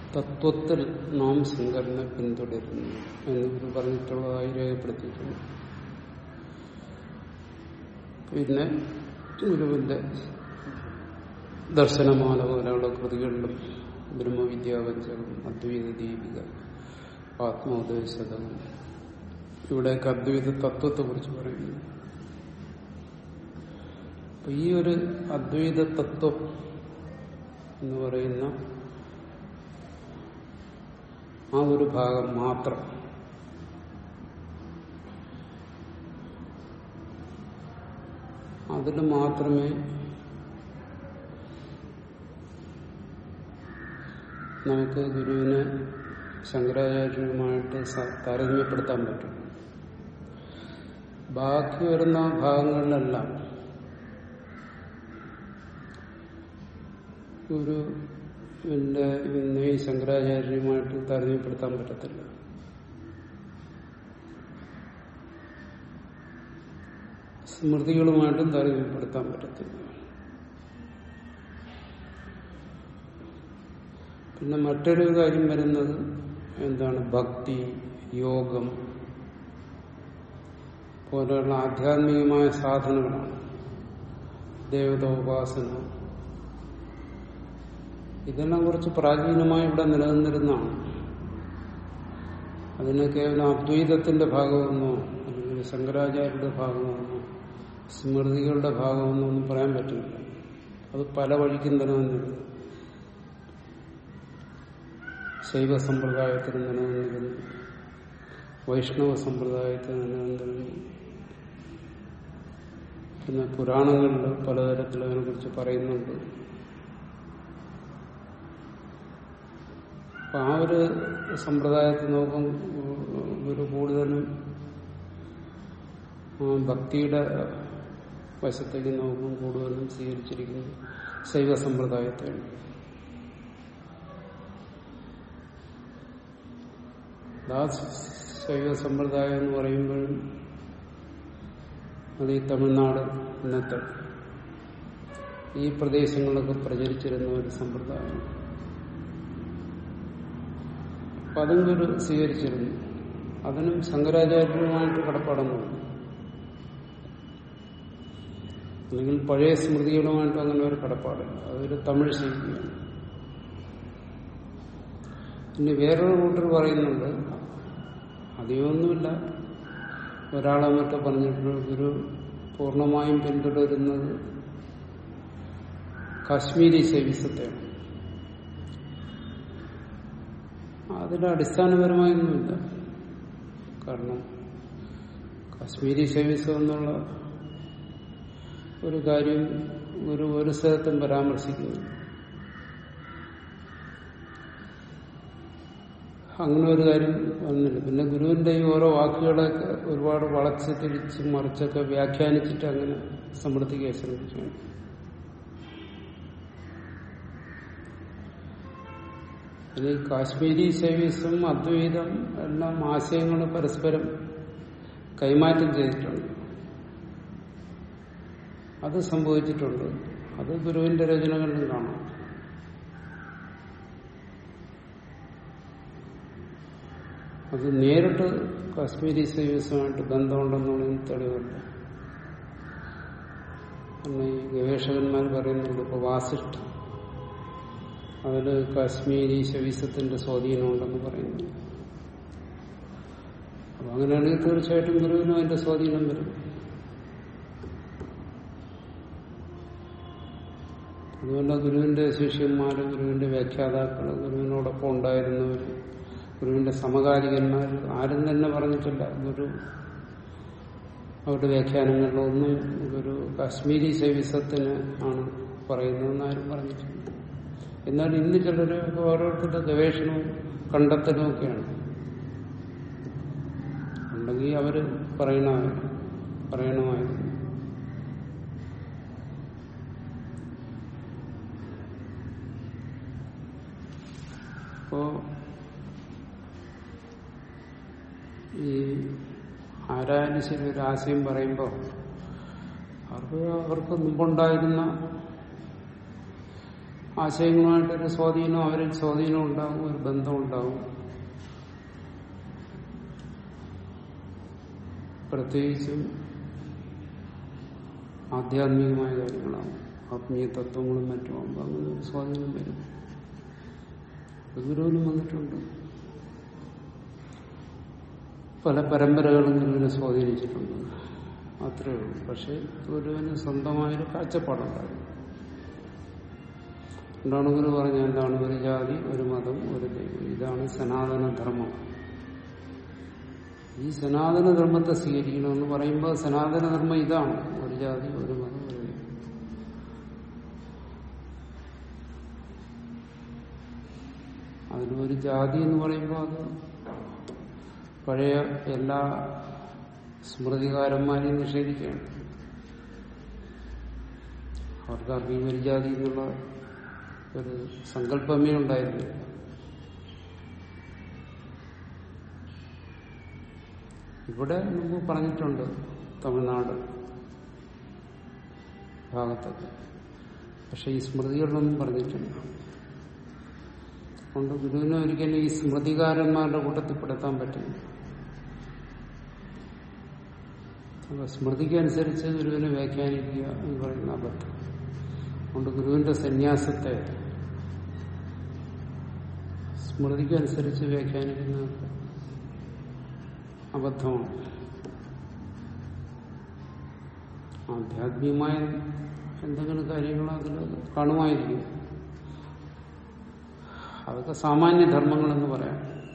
തത്വത്തിൽ നാം ശങ്കരനെ പിന്തുടരുന്നു എന്ന് പറഞ്ഞിട്ടുള്ളതായി രേഖപ്പെടുത്തിയിട്ടുണ്ട് പിന്നെ ഗുരുവിന്റെ ദർശനമാല പോലെയുള്ള കൃതികളിലും ബ്രഹ്മവിദ്യാവഞ്ചകം അദ്വൈത ദീപിക ആത്മോപദേശതകം ഇവിടെയൊക്കെ അദ്വൈത തത്വത്തെ കുറിച്ച് പറയുന്നു അപ്പൊ ഈ ഒരു അദ്വൈത തത്വം എന്ന് പറയുന്ന ആ ഒരു ഭാഗം മാത്രം അതിൽ മാത്രമേ നമുക്ക് ഗുരുവിനെ ശങ്കരാചാര്യനുമായിട്ട് താരതമ്യപ്പെടുത്താൻ പറ്റും ബാക്കി വരുന്ന ഭാഗങ്ങളിലെല്ലാം ഗുരുവിന്റെ ഇന്ന് ഈ ശങ്കരാചാര്യനുമായിട്ട് താരതമ്യപ്പെടുത്താൻ പറ്റത്തില്ല സ്മൃതികളുമായിട്ടും താരതമ്യപ്പെടുത്താൻ പറ്റത്തില്ല പിന്നെ മറ്റൊരു കാര്യം വരുന്നത് എന്താണ് ഭക്തി യോഗം പോലെയുള്ള ആധ്യാത്മികമായ സാധനങ്ങളാണ് ദേവതോപാസന ഇതെല്ലാം കുറച്ച് പ്രാചീനമായി ഇവിടെ നിലനിന്നിരുന്നതാണ് അതിന് കേവലം അദ്വൈതത്തിന്റെ ഭാഗമെന്നോ അല്ലെങ്കിൽ ശങ്കരാചാര്യരുടെ ഭാഗമെന്നോ സ്മൃതികളുടെ ഭാഗമെന്നോ ഒന്നും പറയാൻ പറ്റില്ല അത് പല വഴിക്കും നിലനിന്നിരുന്നു ശൈവ സമ്പ്രദായത്തിൽ നിലനിന്നിരുന്നു വൈഷ്ണവ സമ്പ്രദായത്തിൽ നിലനിന്നിരുന്നു പിന്നെ പുരാണങ്ങളിൽ പലതരത്തിൽ അതിനെക്കുറിച്ച് പറയുന്നുണ്ട് അപ്പൊ ആ ഒരു സമ്പ്രദായത്തിൽ നോക്കും ഒരു കൂടുതലും ഭക്തിയുടെ വശത്തേക്ക് നോക്കും കൂടുതലും സ്വീകരിച്ചിരിക്കുന്നത് ശൈവ സമ്പ്രദായത്തെയാണ് ആ ശൈവ സമ്പ്രദായം എന്ന് പറയുമ്പോഴും അത് ഈ തമിഴ്നാട് ഇന്നത്തെ ഈ പ്രദേശങ്ങളിലൊക്കെ പ്രചരിച്ചിരുന്ന ഒരു സമ്പ്രദായം അപ്പൊ അതും ഒരു സ്വീകരിച്ചിരുന്നു അതിനും ശങ്കരാചാര്യനുമായിട്ട് കടപ്പാടൊന്നുമില്ല അല്ലെങ്കിൽ പഴയ സ്മൃതികളുമായിട്ടും അങ്ങനെ ഒരു കടപ്പാടില്ല അതൊരു തമിഴ് ശൈലിയാണ് പിന്നെ വേറൊരു കൂട്ടർ പറയുന്നുണ്ട് അധികമൊന്നുമില്ല ഒരാളെ മറ്റോ പറഞ്ഞിട്ടുണ്ട് ഗുരു പൂർണ്ണമായും പിന്തുടരുന്നത് കാശ്മീരി ശൈവിസത്തെയാണ് അതിൽ അടിസ്ഥാനപരമായൊന്നുമില്ല കാരണം കാശ്മീരി ശൈവിസം എന്നുള്ള ഒരു കാര്യം ഒരു ഒരു സ്ഥലത്തും പരാമർശിക്കുന്നു അങ്ങനെ ഒരു കാര്യം വന്നില്ല പിന്നെ ഗുരുവിന്റെ ഈ ഓരോ വാക്കുകളൊക്കെ ഒരുപാട് വളച്ച് തിരിച്ച് മറിച്ചൊക്കെ വ്യാഖ്യാനിച്ചിട്ട് അങ്ങനെ സമൃദ്ധിക്കാൻ ശ്രമിച്ചു ഇനി കാശ്മീരി സേവീസും അദ്വൈതം എല്ലാം ആശയങ്ങൾ പരസ്പരം കൈമാറ്റം ചെയ്തിട്ടുണ്ട് അത് സംഭവിച്ചിട്ടുണ്ട് അത് ഗുരുവിന്റെ രചനകളിലും കാണാം അത് നേരിട്ട് കാശ്മീരി സേവീസുമായിട്ട് ബന്ധമുണ്ടെന്നുള്ളതിന് തെളിവുണ്ട് കാരണം ഈ ഗവേഷകന്മാർ പറയുന്നുണ്ട് ഇപ്പൊ വാസിഷ്ഠ അതില് കാശ്മീരി ശവീസത്തിന്റെ സ്വാധീനമുണ്ടെന്ന് പറയുന്നു അപ്പൊ അങ്ങനെയാണെങ്കിൽ തീർച്ചയായിട്ടും ഗുരുവിനും അതിന്റെ സ്വാധീനം വരും അതുകൊണ്ട് ഗുരുവിന്റെ ശിഷ്യന്മാര് ഗുരുവിന്റെ വ്യാഖ്യാതാക്കള് ഗുരുവിനോടൊപ്പം ഉണ്ടായിരുന്നവർ ഗുരുവിന്റെ സമകാലികന്മാർ ആരും തന്നെ പറഞ്ഞിട്ടില്ല ഗുരു അവരുടെ വ്യാഖ്യാനങ്ങളിലൊന്നും ഗുരു കാശ്മീരി ശൈവിസത്തിന് ആണ് പറയുന്നതെന്ന് ആരും പറഞ്ഞിട്ടില്ല എന്നാൽ ഇന്ന് ചിലർ ഓരോരുത്തരുടെ ഗവേഷണവും കണ്ടെത്തലും ഒക്കെയാണ് ഉണ്ടെങ്കിൽ അവര് പറയണ പറയണമായിരുന്നു അപ്പോ ഈ ആരായാലും ശരി ഒരു ആശയം പറയുമ്പോൾ അവർക്ക് അവർക്ക് മുമ്പുണ്ടായിരുന്ന ആശയങ്ങളുമായിട്ടൊരു സ്വാധീനം അവരിൽ സ്വാധീനം ഉണ്ടാവും ഒരു ബന്ധം ഉണ്ടാവും പ്രത്യേകിച്ചും ആധ്യാത്മികമായ കാര്യങ്ങളാണ് ആത്മീയ തത്വങ്ങളും മറ്റുമാകുമ്പോൾ അങ്ങനെ ഒരു സ്വാധീനം വരും ഗുരുവിനും വന്നിട്ടുണ്ട് പല പരമ്പരകളും ഗുരുവിനെ സ്വാധീനിച്ചിട്ടുണ്ട് അത്രയേ ഉള്ളൂ പക്ഷെ ഗുരുവിന് സ്വന്തമായൊരു കാഴ്ചപ്പാടുണ്ടായിരുന്നു എന്താണ് ഗുരു പറഞ്ഞ എന്താണ് ഒരു ജാതി ഒരു മതം ഒരു ദൈവം ഇതാണ് സനാതന ധർമ്മം ഈ സനാതന ധർമ്മത്തെ സ്വീകരിക്കണമെന്ന് പറയുമ്പോൾ സനാതന ധർമ്മം ഇതാണ് ഒരു ജാതി ഒരു മതം ഒരു ദൈവം അതിലൊരു ജാതി എന്ന് പറയുമ്പോൾ അത് പഴയ എല്ലാ സ്മൃതികാരന്മാരെയും നിഷേധിക്കുകയാണ് അവർക്കാർക്ക് ഈ ഒരു ജാതി എന്നുള്ള ഒരു സങ്കല്പമേ ഉണ്ടായിരുന്നില്ല ഇവിടെ മുമ്പ് പറഞ്ഞിട്ടുണ്ട് തമിഴ്നാട് ഭാഗത്തൊക്കെ പക്ഷെ ഈ സ്മൃതികളിലൊന്നും പറഞ്ഞിട്ടില്ല അതുകൊണ്ട് ഗുരുവിനെ ഒരിക്കലും ഈ സ്മൃതികാരന്മാരുടെ കൂട്ടത്തിൽപ്പെടുത്താൻ പറ്റില്ല അപ്പൊ സ്മൃതിക്കനുസരിച്ച് ഗുരുവിനെ വ്യാഖ്യാനിക്കുക എന്ന് പറയുന്ന അബദ്ധം അതുകൊണ്ട് ഗുരുവിന്റെ സന്യാസത്തെ സ്മൃതിക്കനുസരിച്ച് വ്യാഖ്യാനിക്കുന്ന അബദ്ധമാണ് ആധ്യാത്മികമായ എന്തെങ്കിലും കാര്യങ്ങൾ അതിൽ കാണുമായിരിക്കും അതൊക്കെ സാമാന്യ ധർമ്മങ്ങളെന്ന് പറയാം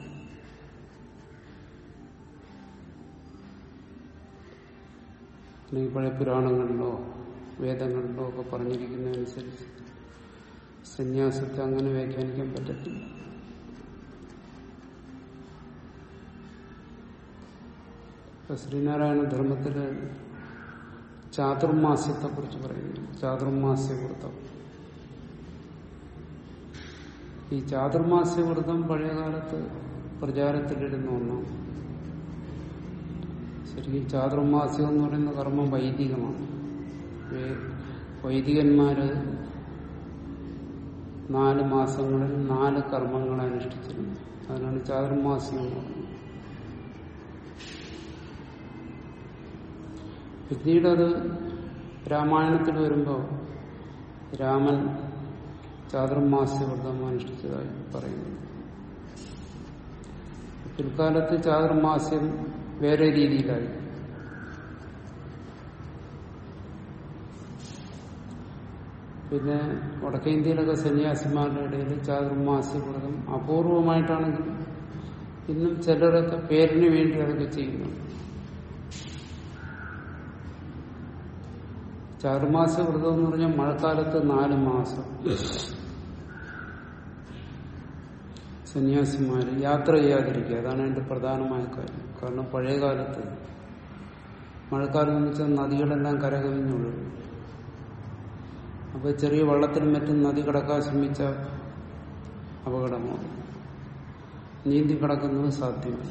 അല്ലെങ്കിൽ പഴയ പുരാണങ്ങളിലോ വേദങ്ങളിലോ ഒക്കെ പറഞ്ഞിരിക്കുന്നതനുസരിച്ച് സന്യാസത്തെ അങ്ങനെ വ്യാഖ്യാനിക്കാൻ പറ്റത്തില്ല ഇപ്പൊ ശ്രീനാരായണ ധർമ്മത്തില് ചാതുർമാസ്യത്തെ കുറിച്ച് പറയുന്നു ചാതുർമാസ്യവൃത്തം ഈ ചാതുർമാസ്യവൃത്തം പഴയകാലത്ത് പ്രചാരത്തിലിരുന്ന ഒന്നാണ് ശരിക്കും ചാതുർമാസ്യം എന്ന് പറയുന്ന കർമ്മം വൈദികമാണ് വേ- വൈദികന്മാര് നാല് മാസങ്ങളിൽ നാല് കർമ്മങ്ങൾ അനുഷ്ഠിച്ചിരുന്നു അതിനാണ് ചാതുർമാസ്യം എന്ന് പറയുന്നത് പിന്നീട് അത് രാമായണത്തിൽ വരുമ്പോൾ രാമൻ ചാതുർമാസ്യവ്രതം അനുഷ്ഠിച്ചതായി പറയുന്നു പിൽക്കാലത്ത് ചാതുർമാസ്യം വേറെ രീതിയിലായി പിന്നെ വടക്കേ ഇന്ത്യയിലൊക്കെ സന്യാസിമാരുടെ ഇടയിൽ ചാതുർമാസ്യവ്രതം അപൂർവമായിട്ടാണെങ്കിലും ഇന്നും ചിലരൊക്കെ പേരിന് വേണ്ടി അതൊക്കെ ചെയ്യുന്നുണ്ട് ചാറുമാസ വ്രതം എന്ന് പറഞ്ഞാൽ മഴക്കാലത്ത് നാല് മാസം സന്യാസിമാര് യാത്ര ചെയ്യാതിരിക്കുക അതാണ് അതിന്റെ പ്രധാനമായ കാര്യം കാരണം പഴയ കാലത്ത് മഴക്കാലം എന്ന് വെച്ചാൽ നദികളെല്ലാം കരകവിഞ്ഞൊഴുകും അപ്പൊ ചെറിയ വള്ളത്തിലും മറ്റും നദി കടക്കാൻ ശ്രമിച്ച അപകടമാണ് നീന്തി കടക്കുന്നത് സാധ്യമല്ല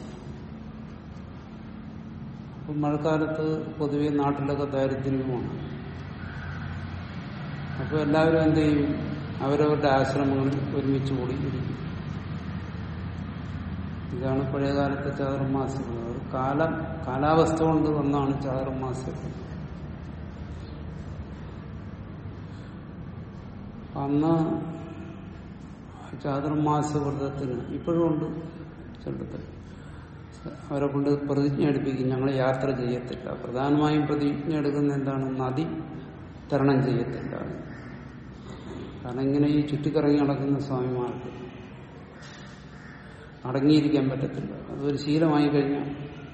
അപ്പൊ മഴക്കാലത്ത് പൊതുവെ നാട്ടിലൊക്കെ ദാരിദ്ര്യവുമാണ് അപ്പോൾ എല്ലാവരും എന്ത് ചെയ്യും അവരവരുടെ ആശ്രമങ്ങളിൽ ഒരുമിച്ച് കൂടി ഇരിക്കും ഇതാണ് പഴയകാലത്തെ ചാതുർമാസം അത് കാലം കാലാവസ്ഥ കൊണ്ട് വന്നാണ് ചാതുർമാസം അന്ന് ചാതുർമാസ വ്രതത്തിന് ഇപ്പോഴും ഉണ്ട് ചിലടത്ത് അവരെ കൊണ്ട് പ്രതിജ്ഞ എടുപ്പിക്കും ഞങ്ങൾ യാത്ര ചെയ്യത്തില്ല പ്രധാനമായും പ്രതിജ്ഞ എടുക്കുന്ന എന്താണ് നദി തരണം ചെയ്യത്തില്ല കാരണം ഇങ്ങനെ ഈ ചുറ്റിക്കറങ്ങി നടക്കുന്ന സ്വാമിമാർക്ക് അടങ്ങിയിരിക്കാൻ പറ്റത്തില്ല അതൊരു ശീലമായി കഴിഞ്ഞാൽ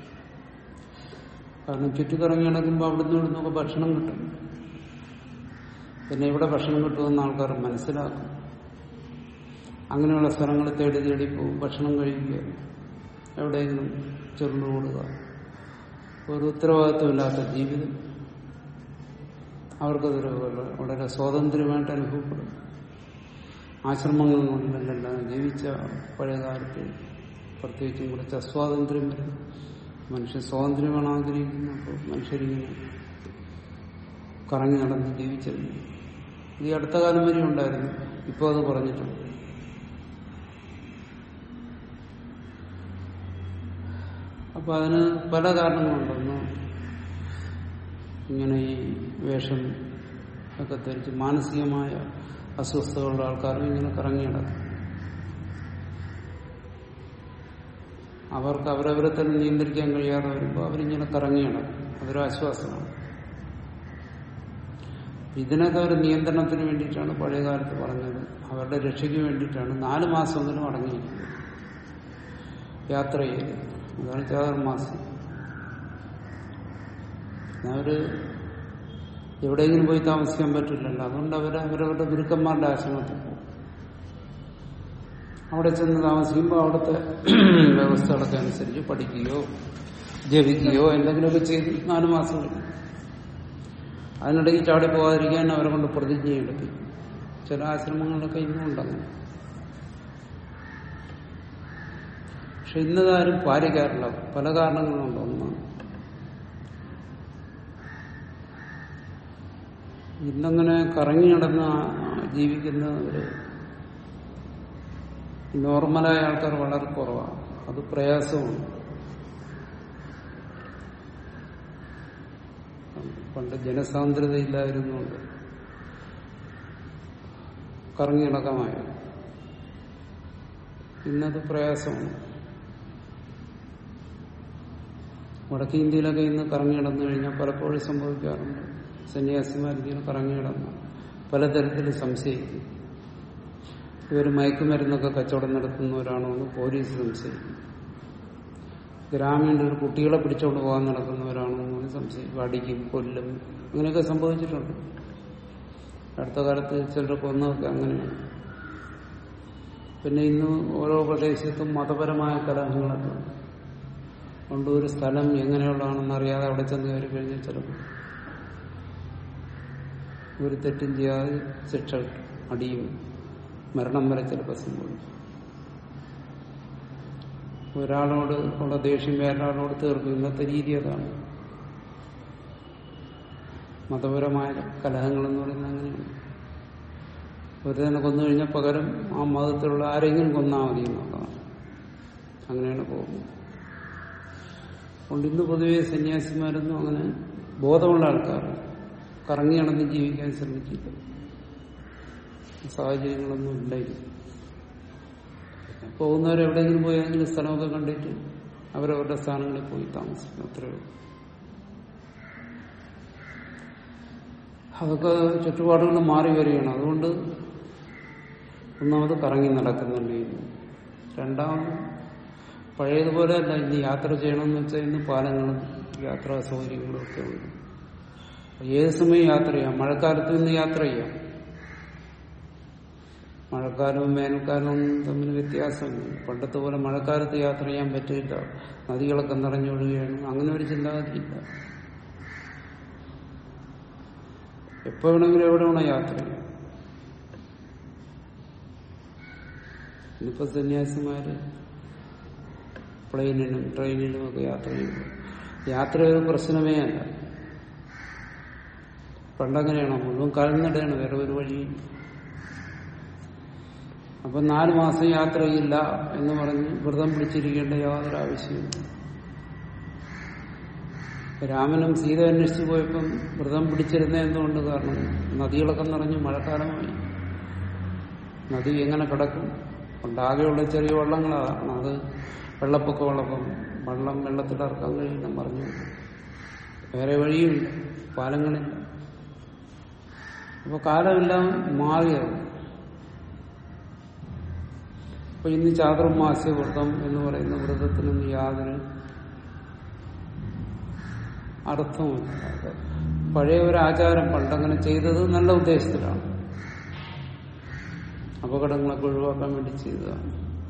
കാരണം ചുറ്റിക്കറങ്ങി നടക്കുമ്പോൾ അവിടുന്ന് ഇവിടുന്നൊക്കെ ഭക്ഷണം കിട്ടും പിന്നെ ഇവിടെ ഭക്ഷണം കിട്ടുമെന്ന് ആൾക്കാർ മനസ്സിലാക്കും അങ്ങനെയുള്ള സ്ഥലങ്ങൾ തേടി തേടി പോകും ഭക്ഷണം കഴിക്കുക എവിടെയെങ്കിലും ചെറുന്നു കൊടുക്കുക ഒരു ഉത്തരവാദിത്വമില്ലാത്ത ജീവിതം അവർക്കതൊരു വളരെ- വളരെ സ്വാതന്ത്ര്യമായിട്ട് അനുഭവപ്പെടും ആശ്രമങ്ങളിലല്ല ജീവിച്ച പഴയകാലത്ത് പ്രത്യേകിച്ചും കുറച്ച് അസ്വാതന്ത്ര്യം വരും മനുഷ്യൻ സ്വാതന്ത്ര്യമാണ് ആഗ്രഹിക്കുന്നത് അപ്പോൾ മനുഷ്യരിങ്ങനെ കറങ്ങി നടന്ന് ജീവിച്ചിരുന്നു ഇത് ഈ അടുത്ത കാലം വരെ ഉണ്ടായിരുന്നു ഇപ്പോൾ അത് പറഞ്ഞിട്ടുണ്ട് അപ്പൊ അതിന് പല കാരണങ്ങളുണ്ടെന്ന് ഇങ്ങനെ ഈ വേഷം ഒക്കെ ധരിച്ച് മാനസികമായ അസ്വസ്ഥതയുള്ള ആൾക്കാരും ഇങ്ങനെ കറങ്ങി നടക്കും അവർക്ക് അവരവരെ തന്നെ നിയന്ത്രിക്കാൻ കഴിയാതെ വരുമ്പോൾ അവരിങ്ങനെ കറങ്ങി നടക്കും അതൊരു ആശ്വാസമാണ് ഇതിനൊക്കെ ഒരു നിയന്ത്രണത്തിന് വേണ്ടിയിട്ടാണ് പഴയ കാലത്ത് പറഞ്ഞത് അവരുടെ രക്ഷയ്ക്ക് വേണ്ടിയിട്ടാണ് നാല് മാസമെങ്കിലും അടങ്ങിയിരിക്കുന്നത് യാത്ര ചെയ്യരുത് അതാണ് ചാതുർമാസം അവര് എവിടെയെങ്കിലും പോയി താമസിക്കാൻ പറ്റില്ലല്ലോ അതുകൊണ്ട് അവർ അവരവരുടെ ഗുരുക്കന്മാരുടെ ആശ്രമത്തിൽ പോകും അവിടെ ചെന്ന് താമസിക്കുമ്പോൾ അവിടുത്തെ വ്യവസ്ഥകളൊക്കെ അനുസരിച്ച് പഠിക്കുകയോ ജപിക്കുകയോ എന്തെങ്കിലുമൊക്കെ ചെയ്ത് നാല് മാസം കഴിയും അതിനിടയ്ക്ക് ചാടി പോകാതിരിക്കാൻ അവരെ കൊണ്ട് പ്രതിജ്ഞ എടുപ്പിക്കും ചില ആശ്രമങ്ങളിലൊക്കെ ഇന്നും ഉണ്ടങ്ങനെ പക്ഷെ ഇന്നതാരും പാലിക്കാറില്ല പല കാരണങ്ങളുണ്ട് ഒന്ന് ഇന്നങ്ങനെ കറങ്ങി നടന്ന് ജീവിക്കുന്നവര് നോർമലായ ആൾക്കാർ വളരെ കുറവാണ് അത് പ്രയാസമാണ് പണ്ട് ജനസാന്ദ്രത ഇല്ലായിരുന്നുകൊണ്ട് കറങ്ങി നടക്കമായ ഇന്നത് പ്രയാസമാണ് വടക്കേ ഇന്ത്യയിലൊക്കെ ഇന്ന് കറങ്ങി നടന്നു കഴിഞ്ഞാൽ പലപ്പോഴും സംഭവിക്കാറുണ്ട് സന്യാസിമാരിങ്ങനെ കറങ്ങി നടന്നു പലതരത്തിൽ സംശയിക്കും ഇവർ മയക്കുമരുന്നൊക്കെ കച്ചവടം നടത്തുന്നവരാണോ എന്ന് പോലീസ് സംശയിക്കും ഗ്രാമീണർ കുട്ടികളെ പിടിച്ചോണ്ട് പോകാൻ നടക്കുന്നവരാണോ എന്ന് സംശയിക്കും അടിക്കും കൊല്ലും അങ്ങനെയൊക്കെ സംഭവിച്ചിട്ടുണ്ട് അടുത്ത കാലത്ത് ചിലർ കൊന്നതൊക്കെ അങ്ങനെയാണ് പിന്നെ ഇന്ന് ഓരോ പ്രദേശത്തും മതപരമായ കലഹങ്ങളൊക്കെ ഉണ്ട് കൊണ്ട് ഒരു സ്ഥലം എങ്ങനെയുള്ളതാണെന്ന് അറിയാതെ അവിടെ ചെന്ന് കയറി കഴിഞ്ഞാൽ ചിലപ്പോൾ ഒരു തെറ്റും ചെയ്യാതെ ശിക്ഷ കിട്ടും അടിയും മരണം വരെ ചിലപ്പോൾ സംഭവിക്കും ഒരാളോട് ഉള്ള ദേഷ്യം വേറൊരാളോട് തീർക്കും ഇന്നത്തെ രീതി അതാണ് മതപരമായ കലഹങ്ങൾ എന്ന് പറയുന്നത് അങ്ങനെയാണ് ഒരു തന്നെ കൊന്നു കഴിഞ്ഞാൽ പകരം ആ മതത്തിലുള്ള ആരെങ്കിലും കൊന്നാൽ മതി എന്നുള്ളതാണ് അങ്ങനെയാണ് പോകുന്നത് അതുകൊണ്ട് ഇന്ന് പൊതുവെ സന്യാസിമാരൊന്നും അങ്ങനെ ബോധമുള്ള ആൾക്കാർ കറങ്ങി നടന്ന് ജീവിക്കാൻ ശ്രമിക്കില്ല സാഹചര്യങ്ങളൊന്നും ഇല്ലായിരുന്നു പോകുന്നവർ എവിടെയെങ്കിലും പോയി ഏതെങ്കിലും സ്ഥലമൊക്കെ കണ്ടിട്ട് അവരവരുടെ സ്ഥാനങ്ങളിൽ പോയി താമസിക്കും അത്രയേ ഉള്ളൂ അതൊക്കെ ചുറ്റുപാടുകൾ മാറി വരികയാണ് അതുകൊണ്ട് ഒന്നാമത് കറങ്ങി നടക്കുന്നുണ്ട് ഇന്ന് രണ്ടാമത് പഴയതുപോലെ അല്ല ഇന്ന് യാത്ര ചെയ്യണമെന്ന് വെച്ചാൽ ഇന്ന് പാലങ്ങളും യാത്രാ സൗകര്യങ്ങളും ഒക്കെ ഉണ്ട് ഏത് സമയം യാത്ര ചെയ്യാം മഴക്കാലത്ത് ഇന്ന് യാത്ര ചെയ്യാം മഴക്കാലവും വേനൽക്കാലവും തമ്മിൽ വ്യത്യാസമുണ്ട് പണ്ടത്തെ പോലെ മഴക്കാലത്ത് യാത്ര ചെയ്യാൻ പറ്റില്ല നദികളൊക്കെ നിറഞ്ഞൊഴുകയാണ് അങ്ങനെ ഒരു ചിന്താഗതിയില്ല എപ്പോ വേണമെങ്കിലും എവിടെ വേണോ യാത്ര ചെയ്യാം ഇന്നിപ്പോ സന്യാസിമാര് പ്ലെയിനിനും ട്രെയിനിനും ഒക്കെ യാത്ര ചെയ്യുമ്പോൾ യാത്ര ഒരു പ്രശ്നമേ അല്ല പണ്ടങ്ങനെയാണോ മുഴുവൻ കാൽനടയാണ് വേറെ ഒരു വഴിയില്ല അപ്പൊ നാല് മാസം യാത്രയില്ല എന്ന് പറഞ്ഞ് വ്രതം പിടിച്ചിരിക്കേണ്ട യാതൊരു ആവശ്യമില്ല രാമനും സീത അന്വേഷിച്ചു പോയപ്പം വ്രതം പിടിച്ചിരുന്ന എന്തുകൊണ്ട് കാരണം നദികളൊക്കെ നിറഞ്ഞ് മഴക്കാലമായി നദി എങ്ങനെ കിടക്കും ഉണ്ടാകെയുള്ള ചെറിയ വള്ളങ്ങളാണ് അത് വെള്ളപ്പൊക്കം ഉള്ളപ്പം വെള്ളം വെള്ളത്തിലിറക്കാൻ കഴിയില്ല മറിഞ്ഞു വേറെ വഴിയുമില്ല പാലങ്ങളില്ല അപ്പൊ കാലമെല്ലാം മാറിയത് അപ്പൊ ഇന്ന് ചാതുർമാസ്യ വ്രതം എന്ന് പറയുന്ന വ്രതത്തിനൊന്നും യാതൊരു അർത്ഥവുമില്ല പഴയ ഒരു ആചാരം പണ്ടങ്ങനെ ചെയ്തത് നല്ല ഉദ്ദേശത്തിലാണ് അപകടങ്ങളൊക്കെ ഒഴിവാക്കാൻ വേണ്ടി ചെയ്തതാണ്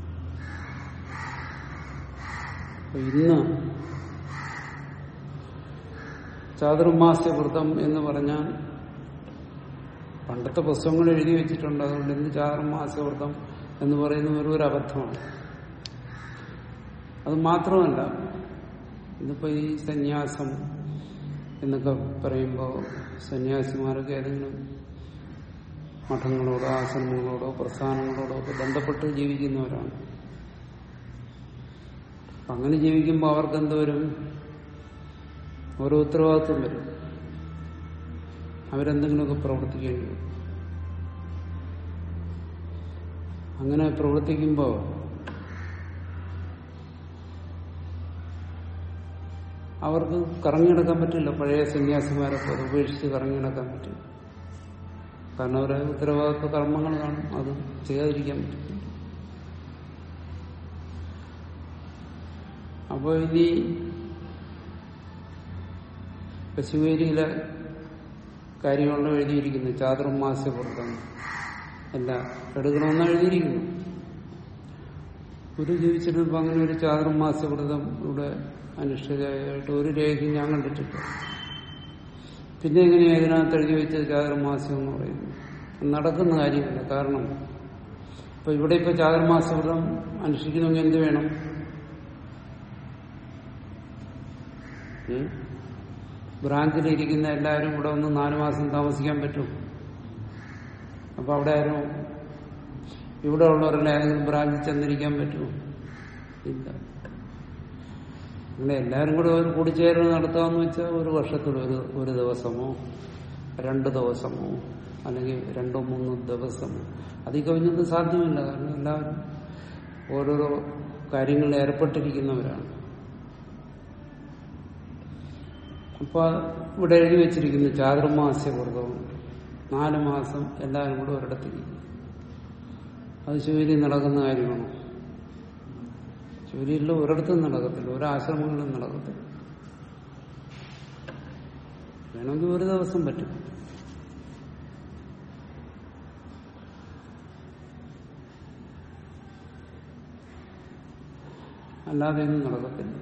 അപ്പൊ ഇന്ന് ചാതുർമാസ്യ വ്രതം എന്ന് പറഞ്ഞാൽ പണ്ടത്തെ പുസ്തകങ്ങൾ എഴുതി വെച്ചിട്ടുണ്ട് അതുകൊണ്ട് ഇന്ന് ചാതുർമാസ്യ വ്രതം എന്ന് പറയുന്ന വെറും ഒരു അബദ്ധമാണ് അത് മാത്രമല്ല ഇന്നിപ്പോ ഈ സന്യാസം എന്നൊക്കെ പറയുമ്പോൾ സന്യാസിമാരൊക്കെ ഏതെങ്കിലും മഠങ്ങളോടോ ആശ്രമങ്ങളോടോ പ്രസ്ഥാനങ്ങളോടോ ഒക്കെ ബന്ധപ്പെട്ട് ജീവിക്കുന്നവരാണ് അപ്പൊ അങ്ങനെ ജീവിക്കുമ്പോൾ അവർക്ക് എന്ത് വരും ഓരോ ഉത്തരവാദിത്വം വരും അവരെന്തെങ്കിലുമൊക്കെ പ്രവർത്തിക്കേണ്ടി വരും അങ്ങനെ പ്രവർത്തിക്കുമ്പോൾ അവർക്ക് കറങ്ങിയെടുക്കാൻ പറ്റില്ല പഴയ സന്യാസിമാരൊക്കെ അത് ഉപേക്ഷിച്ച് കറങ്ങിയെടുക്കാൻ പറ്റില്ല കാരണം അവരെ ഉത്തരവാദിത്വ കർമ്മങ്ങൾ കാണും അത് ചെയ്യാതിരിക്കാൻ പറ്റില്ല അപ്പോൾ ഇനി ഇപ്പൊ ശിവേരിയിലെ കാര്യങ്ങളിൽ എഴുതിയിരിക്കുന്നു ചാതുർമാസ്യ വ്രതം എല്ലാം എടുക്കണമെന്ന് എഴുതിയിരിക്കുന്നു ഗുരു ജീവിച്ചിരുന്നപ്പോൾ അങ്ങനെ ഒരു ചാതുർമാസ്യ വ്രതം ഇവിടെ അനുഷ്ഠിതമായിട്ട് ഒരു രേഖയും ഞാൻ കണ്ടിട്ടില്ല പിന്നെ എങ്ങനെയാ ഇതിനകത്ത് എഴുതി വെച്ച ചാതുർമാസ്യം എന്ന് പറയുന്നത് നടക്കുന്ന കാര്യമില്ല കാരണം ഇപ്പൊ ഇവിടെ ഇപ്പൊ ചാതുർമാസ്യ വ്രതം അനുഷ്ഠിക്കണമെങ്കിൽ എന്ത് വേണം ഉം? ബ്രാഞ്ചിലിരിക്കുന്ന എല്ലാവരും ഇവിടെ ഒന്ന് നാലു മാസം താമസിക്കാൻ പറ്റും അപ്പൊ അവിടെ ആരും ഇവിടെ ഉള്ളവരെല്ലാം ഏതെങ്കിലും ബ്രാഞ്ചിൽ ചെന്നിരിക്കാൻ പറ്റുമോ ഇല്ല അങ്ങനെ എല്ലാവരും കൂടെ ഒരു കൂടിച്ചേരൽ നടത്താമെന്ന് വെച്ചാൽ ഒരു വർഷത്തിൽ ഒരു ഒരു ദിവസമോ രണ്ട് ദിവസമോ അല്ലെങ്കിൽ രണ്ടോ മൂന്നോ ദിവസമോ അതിൽ കവിഞ്ഞൊന്നും സാധ്യമല്ല കാരണം എല്ലാവരും ഓരോരോ കാര്യങ്ങളിൽ ഏർപ്പെട്ടിരിക്കുന്നവരാണ് അപ്പൊ ഇവിടെ എഴുതി വെച്ചിരിക്കുന്നു ചാതുർമാസ്യ വ്രതവും നാല് മാസം എല്ലാവരും കൂടെ ഒരിടത്തിരിക്കും അത് ശിവരി നടക്കുന്ന കാര്യമാണോ ശിവരിയിൽ ഒരിടത്തും നടക്കത്തില്ല ഒരാശ്രമങ്ങളിലും നടക്കത്തില്ല വേണമെങ്കിൽ ഒരു ദിവസം പറ്റും അല്ലാതെ ഒന്നും നടക്കത്തില്ല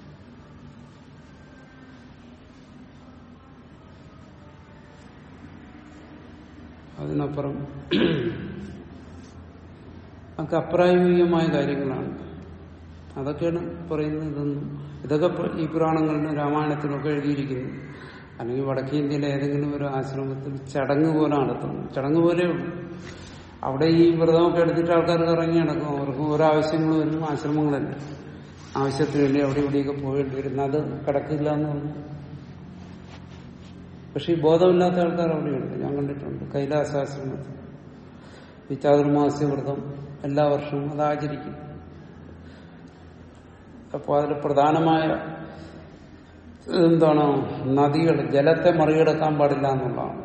അതിനപ്പുറം അതൊക്കെ അപ്രായോഗികമായ കാര്യങ്ങളാണ് അതൊക്കെയാണ് പറയുന്നത് ഇതൊന്നും ഇതൊക്കെ പ്ര- ഈ പുരാണങ്ങളിലും രാമായണത്തിലൊക്കെ എഴുതിയിരിക്കുന്നു അല്ലെങ്കിൽ വടക്കേ ഇന്ത്യയിലെ ഏതെങ്കിലും ഒരു ആശ്രമത്തിൽ ചടങ്ങ് പോലെ നടത്തുന്നു ചടങ്ങ് പോലെ ഉള്ളൂ അവിടെ ഈ വ്രതമൊക്കെ എടുത്തിട്ട് ആൾക്കാർ ഇറങ്ങി നടക്കും അവർക്ക് ഓരോ ആവശ്യങ്ങൾ വരും ആശ്രമങ്ങളല്ലേ ആവശ്യത്തിന് വേണ്ടി അവിടെ ഇവിടെയൊക്കെ പോയിട്ട് വരുന്ന അത് കിടക്കില്ല എന്ന് പറഞ്ഞു പക്ഷെ ഈ ബോധമില്ലാത്ത ആൾക്കാർ അവിടെയുണ്ട് ഞാൻ കണ്ടിട്ടുണ്ട് കൈലാസാശ്രമത്തിൽ ഈ ചാതുർമാസ്യ വ്രതം എല്ലാ വർഷവും അത് ആചരിക്കും അപ്പോൾ അതിൽ പ്രധാനമായ എന്താണ് നദികൾ ജലത്തെ മറികടക്കാൻ പാടില്ല എന്നുള്ളതാണ്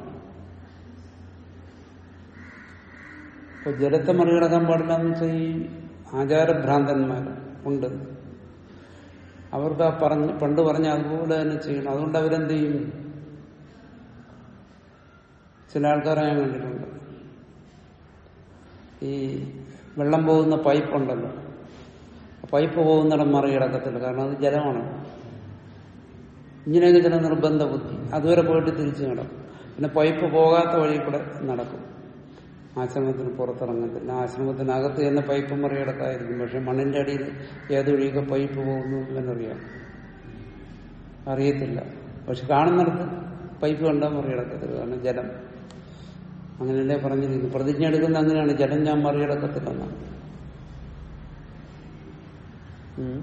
ഇപ്പൊ ജലത്തെ മറികടക്കാൻ പാടില്ല എന്ന് വെച്ചാൽ ഈ ആചാരഭ്രാന്തന്മാർ ഉണ്ട് അവർക്ക് ആ പറഞ്ഞ് പണ്ട് പറഞ്ഞ അതുപോലെ തന്നെ ചെയ്യണം അതുകൊണ്ട് അവരെന്ത് ചെയ്യും ചില ആൾക്കാരെ ഞാൻ കണ്ടിട്ടുണ്ട് ഈ വെള്ളം പോകുന്ന പൈപ്പ് ഉണ്ടല്ലോ ആ പൈപ്പ് പോകുന്നിടം മറികടക്കത്തില്ല കാരണം അത് ജലമാണ് ഇങ്ങനെയൊക്കെ ചില നിർബന്ധ ബുദ്ധി അതുവരെ പോയിട്ട് തിരിച്ചു നടക്കും പിന്നെ പൈപ്പ് പോകാത്ത വഴി കൂടെ നടക്കും ആശ്രമത്തിന് പുറത്തിറങ്ങത്തില്ല ആശ്രമത്തിനകത്ത് തന്നെ പൈപ്പ് മറികടക്കാതിരിക്കും പക്ഷെ മണ്ണിന്റെ അടിയിൽ ഏത് വഴിയൊക്കെ പൈപ്പ് പോകുന്നു എന്നറിയാം അറിയത്തില്ല പക്ഷെ കാണുന്നിടത്ത് പൈപ്പ് കണ്ടാൽ മറികടക്കത്തില്ല കാരണം ജലം അങ്ങനെയല്ലേ പറഞ്ഞിരിക്കുന്നു പ്രതിജ്ഞ എടുക്കുന്ന അങ്ങനെയാണ് ജലം ഞാൻ മറികടക്കത്തില്ലെന്നാണ് ഉം.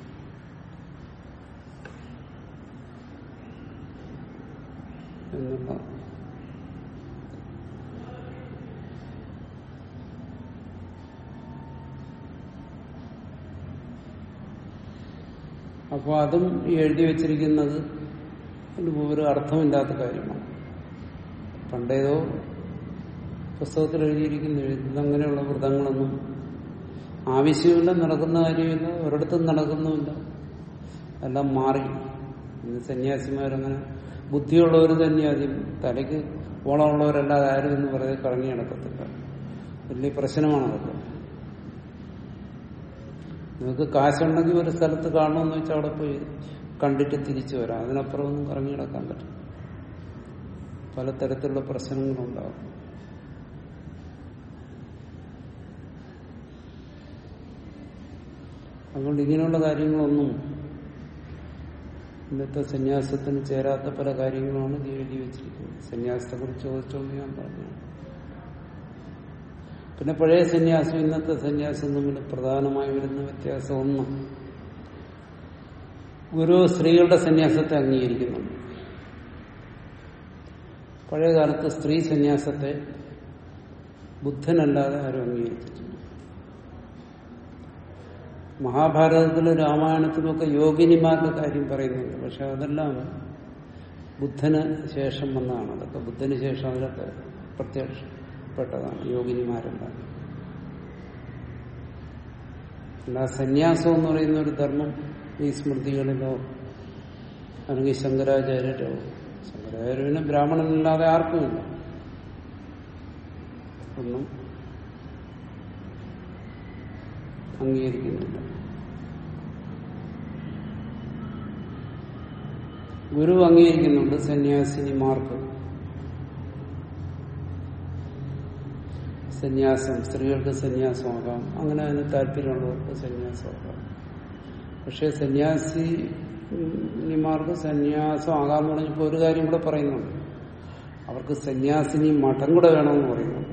എന്നുള്ള അപ്പോൾ അതും ഈ എഴുതി വച്ചിരിക്കുന്നത് ഒരു അർത്ഥമില്ലാത്ത കാര്യമാണ് പണ്ടേതോ പുസ്തകത്തിൽ എഴുതിയിരിക്കുന്നു ഇതങ്ങനെയുള്ള വ്രതങ്ങളൊന്നും ആവശ്യമില്ല നടക്കുന്ന കാര്യമില്ല ഒരിടത്തും നടക്കുന്നുമില്ല എല്ലാം മാറി ഇന്ന് സന്യാസിമാരങ്ങനെ ബുദ്ധിയുള്ളവർ സന്യാസി തലയ്ക്ക് ഓളമുള്ളവരല്ലാതെ ആരും എന്ന് വെറുതെ കറങ്ങി നടക്കത്തില്ല വലിയ പ്രശ്നമാണ് അതൊക്കെ നിങ്ങൾക്ക് കാശുണ്ടെങ്കിൽ ഒരു സ്ഥലത്ത് കാണണമെന്ന് വെച്ചാൽ അവിടെ പോയി കണ്ടിട്ട് തിരിച്ചു വരാം അതിനപ്പുറം ഒന്നും കറങ്ങി നടക്കാൻ പറ്റും പലതരത്തിലുള്ള പ്രശ്നങ്ങളുണ്ടാകും അതുകൊണ്ട് ഇങ്ങനെയുള്ള കാര്യങ്ങളൊന്നും ഇന്നത്തെ സന്യാസത്തിന് ചേരാത്ത പല കാര്യങ്ങളുമാണ് എഴുതി വെച്ചിരിക്കുന്നത് സന്യാസത്തെ കുറിച്ച് ചോദിച്ചോണ്ട് ഞാൻ പറഞ്ഞു പിന്നെ പഴയ സന്യാസം ഇന്നത്തെ സന്യാസം തമ്മിൽ പ്രധാനമായി വരുന്ന വ്യത്യാസം ഒന്ന് ഗുരു സ്ത്രീകളുടെ സന്യാസത്തെ അംഗീകരിക്കുന്നുണ്ട് പഴയ കാലത്ത് സ്ത്രീ സന്യാസത്തെ ബുദ്ധനല്ലാതെ ആരും അംഗീകരിച്ചിട്ടില്ല മഹാഭാരതത്തിലും രാമായണത്തിലുമൊക്കെ യോഗിനിമാരുടെ കാര്യം പറയുന്നുണ്ട് പക്ഷെ അതെല്ലാം ബുദ്ധന് ശേഷം വന്നതാണ് അതൊക്കെ ബുദ്ധന് ശേഷം അതിലൊക്കെ പ്രത്യക്ഷപ്പെട്ടതാണ് യോഗിനിമാരെല്ലാം അല്ല സന്യാസം എന്ന് പറയുന്ന ഒരു ധർമ്മം ഈ സ്മൃതികളിലോ അല്ലെങ്കിൽ ശങ്കരാചാര്യരോ ശങ്കരാചാര്യന് ബ്രാഹ്മണനല്ലാതെ ആർക്കുമില്ല ഒന്നും അംഗീകരിക്കുന്നില്ല ഗുരു അംഗീകരിക്കുന്നുണ്ട് സന്യാസിനിമാർക്ക് സന്യാസം സ്ത്രീകൾക്ക് സന്യാസമാകാം അങ്ങനെ അതിന് താല്പര്യമുള്ളവർക്ക് സന്യാസമാകാം പക്ഷെ സന്യാസിനിമാർക്ക് സന്യാസം ആകാമെന്ന് പറഞ്ഞപ്പോൾ ഒരു കാര്യം കൂടെ പറയുന്നുണ്ട് അവർക്ക് സന്യാസിനി മഠം കൂടെ വേണമെന്ന് പറയുന്നുണ്ട്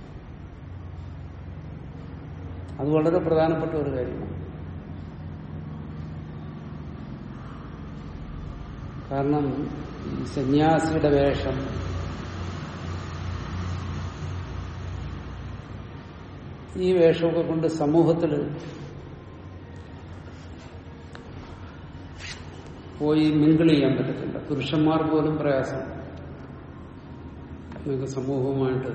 അത് വളരെ പ്രധാനപ്പെട്ട ഒരു കാര്യമാണ് കാരണം ഈ സന്യാസിയുടെ വേഷം ഈ വേഷമൊക്കെ കൊണ്ട് സമൂഹത്തിൽ പോയി മിങ്കിൾ ചെയ്യാൻ പറ്റത്തില്ല പുരുഷന്മാർ പോലും പ്രയാസം നിങ്ങൾക്ക് സമൂഹവുമായിട്ട്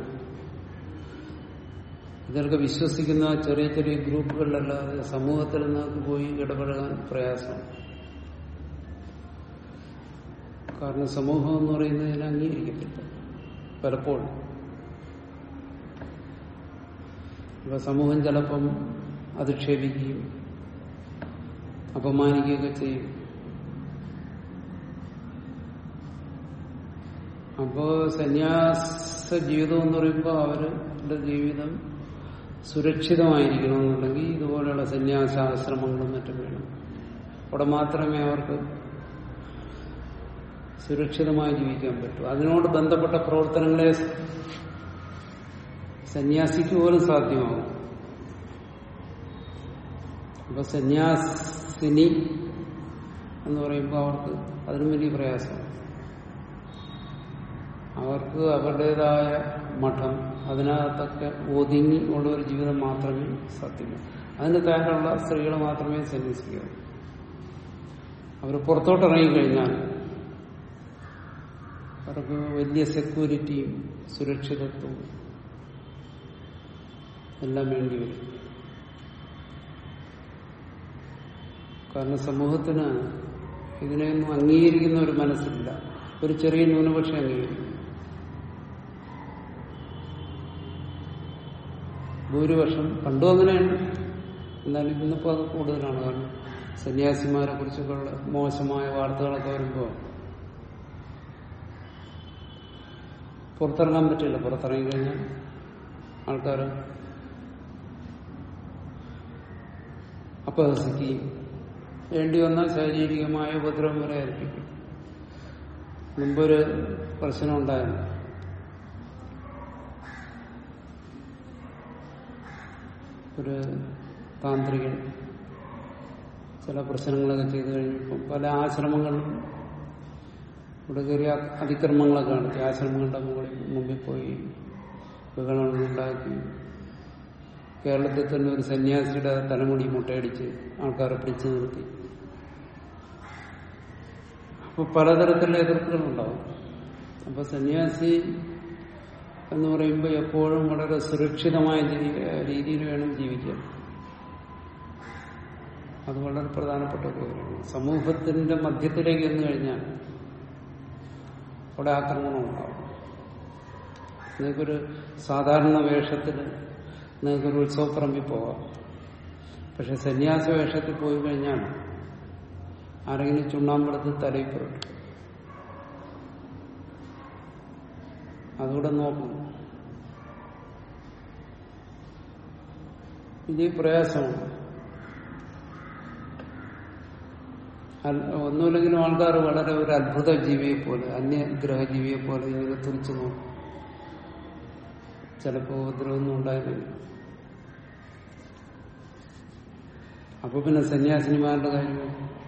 ഇതൊക്കെ വിശ്വസിക്കുന്ന ചെറിയ ചെറിയ ഗ്രൂപ്പുകളിലല്ലാതെ സമൂഹത്തിൽ നിങ്ങൾക്ക് പോയി ഇടപെടാൻ പ്രയാസം കാരണം സമൂഹം എന്ന് പറയുന്നത് ഇതിനെ അംഗീകരിക്കത്തില്ല പലപ്പോഴും അപ്പൊ സമൂഹം ചിലപ്പം അധിക്ഷേപിക്കുകയും അപമാനിക്കുകയൊക്കെ ചെയ്യും അപ്പോ സന്യാസ ജീവിതം എന്ന് പറയുമ്പോൾ അവരുടെ ജീവിതം സുരക്ഷിതമായിരിക്കണമെന്നുണ്ടെങ്കിൽ ഇതുപോലെയുള്ള സന്യാസാശ്രമങ്ങളും മറ്റും വേണം അവിടെ മാത്രമേ അവർക്ക് സുരക്ഷിതമായി ജീവിക്കാൻ പറ്റൂ അതിനോട് ബന്ധപ്പെട്ട പ്രവർത്തനങ്ങളെ സന്യാസിക്ക് പോലും സാധ്യമാകും അപ്പൊ സന്യാസിനി എന്ന് പറയുമ്പോൾ അവർക്ക് അതിനും വലിയ പ്രയാസമാണ് അവർക്ക് അവരുടേതായ മഠം അതിനകത്തൊക്കെ ഒതുങ്ങി ഉള്ള ഒരു ജീവിതം മാത്രമേ സാധ്യമൂ അതിന് തയ്യാറുള്ള സ്ത്രീകൾ മാത്രമേ സന്യസിക്കൂ അവർ പുറത്തോട്ടിറങ്ങിക്കഴിഞ്ഞാൽ അവർക്ക് വലിയ സെക്യൂരിറ്റിയും സുരക്ഷിതത്വവും എല്ലാം വേണ്ടി വരും കാരണം സമൂഹത്തിന് ഇതിനെയൊന്നും അംഗീകരിക്കുന്ന ഒരു മനസ്സില്ല ഒരു ചെറിയ ന്യൂനപക്ഷം അംഗീകരിക്കും ഭൂരിപക്ഷം പണ്ടും അങ്ങനെയാണ് എന്നാലും ഇന്നിപ്പോ അത് കൂടുതലാണ് കാരണം സന്യാസിമാരെ കുറിച്ചൊക്കെ ഉള്ള മോശമായ വാർത്തകളൊക്കെ വരുമ്പോൾ പുറത്തിറങ്ങാൻ പറ്റില്ല പുറത്തിറങ്ങി കഴിഞ്ഞാൽ ആൾക്കാർ അപഹസിക്കുകയും വേണ്ടി വന്നാൽ ശാരീരികമായ ഉപദ്രവം വരെ ഏൽപ്പിക്കും മുമ്പൊരു പ്രശ്നം ഉണ്ടായിരുന്നു ഒരു താന്ത്രികൻ ചില പ്രശ്നങ്ങളൊക്കെ ചെയ്തു കഴിഞ്ഞപ്പോൾ പല ആശ്രമങ്ങളിലും ഇവിടെ കയറിയ അതിക്രമങ്ങളൊക്കെ നടത്തി ആശ്രമങ്ങളുടെ മുകളിൽ മുമ്പിൽ പോയി ബഹളങ്ങളുണ്ടാക്കി കേരളത്തിൽ തന്നെ ഒരു സന്യാസിയുടെ തലമുടി മുട്ടയടിച്ച് ആൾക്കാരെ പിടിച്ചു നിർത്തി അപ്പോൾ പലതരത്തിലുള്ള എതിർപ്പുകളുണ്ടാവും അപ്പൊ സന്യാസി എന്ന് പറയുമ്പോൾ എപ്പോഴും വളരെ സുരക്ഷിതമായ രീതിയിൽ വേണം ജീവിക്കാൻ അത് വളരെ പ്രധാനപ്പെട്ട കാര്യമാണ് സമൂഹത്തിന്റെ മധ്യത്തിലേക്ക് വന്നു കഴിഞ്ഞാൽ അവിടെ ആക്രമണം ഉണ്ടാവും നിങ്ങൾക്കൊരു സാധാരണ വേഷത്തിൽ നിങ്ങൾക്കൊരു ഉത്സവപ്പറമ്പിൽ പോവാം പക്ഷെ സന്യാസ വേഷത്തിൽ പോയി കഴിഞ്ഞാൽ ആരെങ്കിലും ചുണ്ണാമ്പെടുത്ത് തലയിൽ പുരട്ടും അതുകൂടെ നോക്കണം ഇത് പ്രയാസമാണ് ഒന്നുമില്ലെങ്കിലും ആൾക്കാർ വളരെ ഒരു അത്ഭുത ജീവിയെ പോലെ അന്യഗ്രഹ ജീവിയെ പോലെ ഇങ്ങനെ തുറിച്ചു നോക്കും ചിലപ്പോൾ ഉപദ്രവമൊന്നും ഉണ്ടായിരുന്നില്ല അപ്പൊ പിന്നെ സന്യാസിനിമാരുടെ കാര്യമോ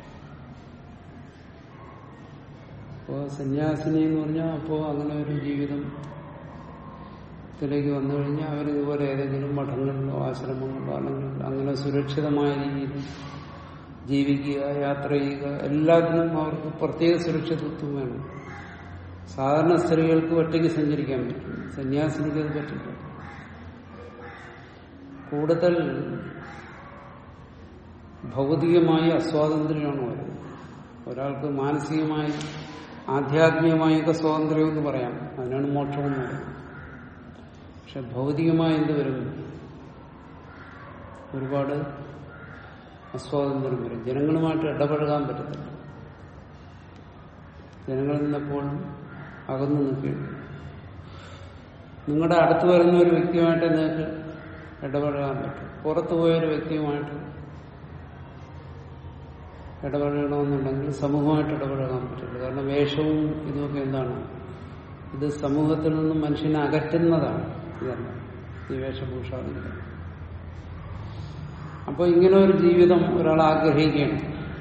അപ്പോ സന്യാസിനി എന്ന് പറഞ്ഞാൽ അപ്പോ അങ്ങനെ ഒരു ജീവിതം ത്തിലേക്ക് വന്നു കഴിഞ്ഞാൽ അവർ ഇതുപോലെ ഏതെങ്കിലും മഠങ്ങളിലോ ആശ്രമങ്ങളിലോ അല്ലെങ്കിൽ അങ്ങനെ സുരക്ഷിതമായ രീതിയിൽ ജീവിക്കുക യാത്ര ചെയ്യുക എല്ലാത്തിനും അവർക്ക് പ്രത്യേക സുരക്ഷിതത്വം വേണം സാധാരണ സ്ത്രീകൾക്ക് ഒറ്റയ്ക്ക് സഞ്ചരിക്കാൻ പറ്റും സന്യാസിനിക്ക് അത് പറ്റില്ല കൂടുതൽ ഭൗതികമായി അസ്വാതന്ത്ര്യമാണ് വരുന്നത് ഒരാൾക്ക് മാനസികമായി ആധ്യാത്മികമായൊക്കെ സ്വാതന്ത്ര്യം എന്ന് പറയാം അതിനാണ് മോക്ഷം എന്ന് പറയുന്നത് പക്ഷെ ഭൗതികമായി എന്ത് വരും ഒരുപാട് അസ്വാതന്ത്ര്യം വരും ജനങ്ങളുമായിട്ട് ഇടപഴകാൻ പറ്റത്തില്ല ജനങ്ങളിൽ നിന്നെപ്പോഴും അകന്നു നിൽക്കുകയാണ് നിങ്ങളുടെ അടുത്ത് വരുന്ന ഒരു വ്യക്തിയുമായിട്ട് നിങ്ങൾക്ക് ഇടപഴകാൻ പറ്റും പുറത്തു പോയൊരു വ്യക്തിയുമായിട്ട് ഇടപഴകണമെന്നുണ്ടെങ്കിൽ സമൂഹമായിട്ട് ഇടപഴകാൻ പറ്റില്ല കാരണം വേഷവും ഇതുമൊക്കെ എന്താണ് ഇത് സമൂഹത്തിൽ നിന്നും മനുഷ്യനെ അകറ്റുന്നതാണ് ഇതല്ല ഈ വേഷഭൂഷാദികൾ അപ്പൊ ഇങ്ങനെ ഒരു ജീവിതം ഒരാൾ ആഗ്രഹിക്കുകയാണ്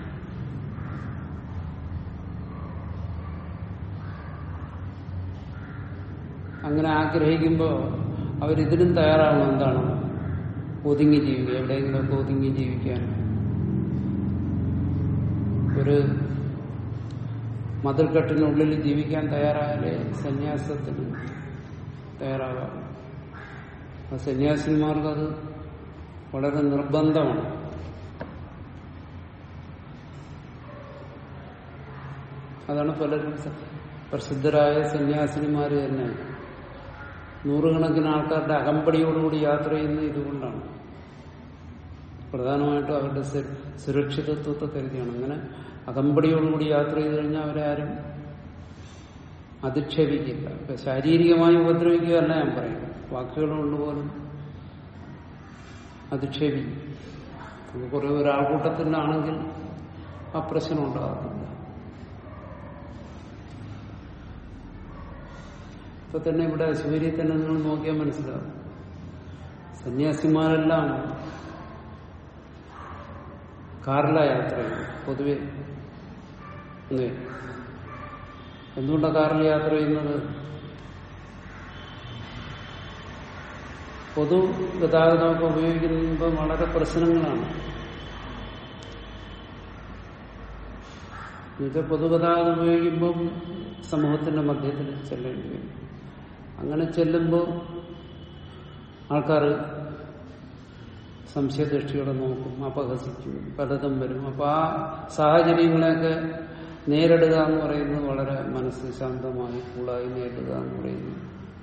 അങ്ങനെ ആഗ്രഹിക്കുമ്പോൾ അവരിതിനും തയ്യാറാവണം എന്താണ് ഒതുങ്ങി ജീവിക്കുക എവിടെയെങ്കിലുമൊക്കെ ഒതുങ്ങി ജീവിക്കാൻ ഒരു മതിൽക്കെട്ടിനുള്ളിൽ ജീവിക്കാൻ തയ്യാറായാലേ സന്യാസത്തിന് തയ്യാറാകാം ആ സന്യാസിന്മാർക്കത് വളരെ നിർബന്ധമാണ് അതാണ് പലരും സ- പ്രസിദ്ധരായ സന്യാസിനിമാര് തന്നെ നൂറുകണക്കിന് ആൾക്കാരുടെ അകമ്പടിയോടുകൂടി യാത്ര ചെയ്യുന്നത് ഇതുകൊണ്ടാണ് പ്രധാനമായിട്ടും അവരുടെ സു- സുരക്ഷിതത്വത്തെ കരുതിയാണ് അങ്ങനെ അകമ്പടിയോടുകൂടി യാത്ര ചെയ്തു കഴിഞ്ഞാൽ അവരെ ആരും അധിക്ഷേപിക്കില്ല ഇപ്പൊ ശാരീരികമായി ഉപദ്രവിക്കുകയല്ല ഞാൻ പറയുന്നത് വാക്കുകൾ കൊണ്ട് പോലും അധിക്ഷേപിക്കും അത് കുറെ ഒരാൾക്കൂട്ടത്തിലാണെങ്കിൽ ആ പ്രശ്നം ഉണ്ടാകത്തില്ല ഇപ്പൊ തന്നെ ഇവിടെ ശിവരി തന്നെ നിങ്ങൾ നോക്കിയാൽ മനസ്സിലാവും സന്യാസിമാരെല്ലാം കാറിലാണ് യാത്ര ചെയ്യുന്നത് പൊതുവെ അല്ലേ എന്തുകൊണ്ടാണ് കാറിൽ യാത്ര ചെയ്യുന്നത് പൊതു ഗതാഗതമൊക്കെ ഉപയോഗിക്കുമ്പോൾ വളരെ പ്രശ്നങ്ങളാണ് എന്നുവെച്ചാൽ പൊതുഗതാഗതം ഉപയോഗിക്കുമ്പം സമൂഹത്തിന്റെ മധ്യത്തിൽ ചെല്ലേണ്ടി വരും അങ്ങനെ ചെല്ലുമ്പോൾ ആൾക്കാർ സംശയദൃഷ്ടിയോടെ നോക്കും അപഹസിക്കും പലതും വരും അപ്പൊ ആ സാഹചര്യങ്ങളെയൊക്കെ നേരിടുക എന്ന് പറയുന്നത് വളരെ മനസ്സ് ശാന്തമായി കൂളായി നേരിടുക എന്ന് പറയുന്നത്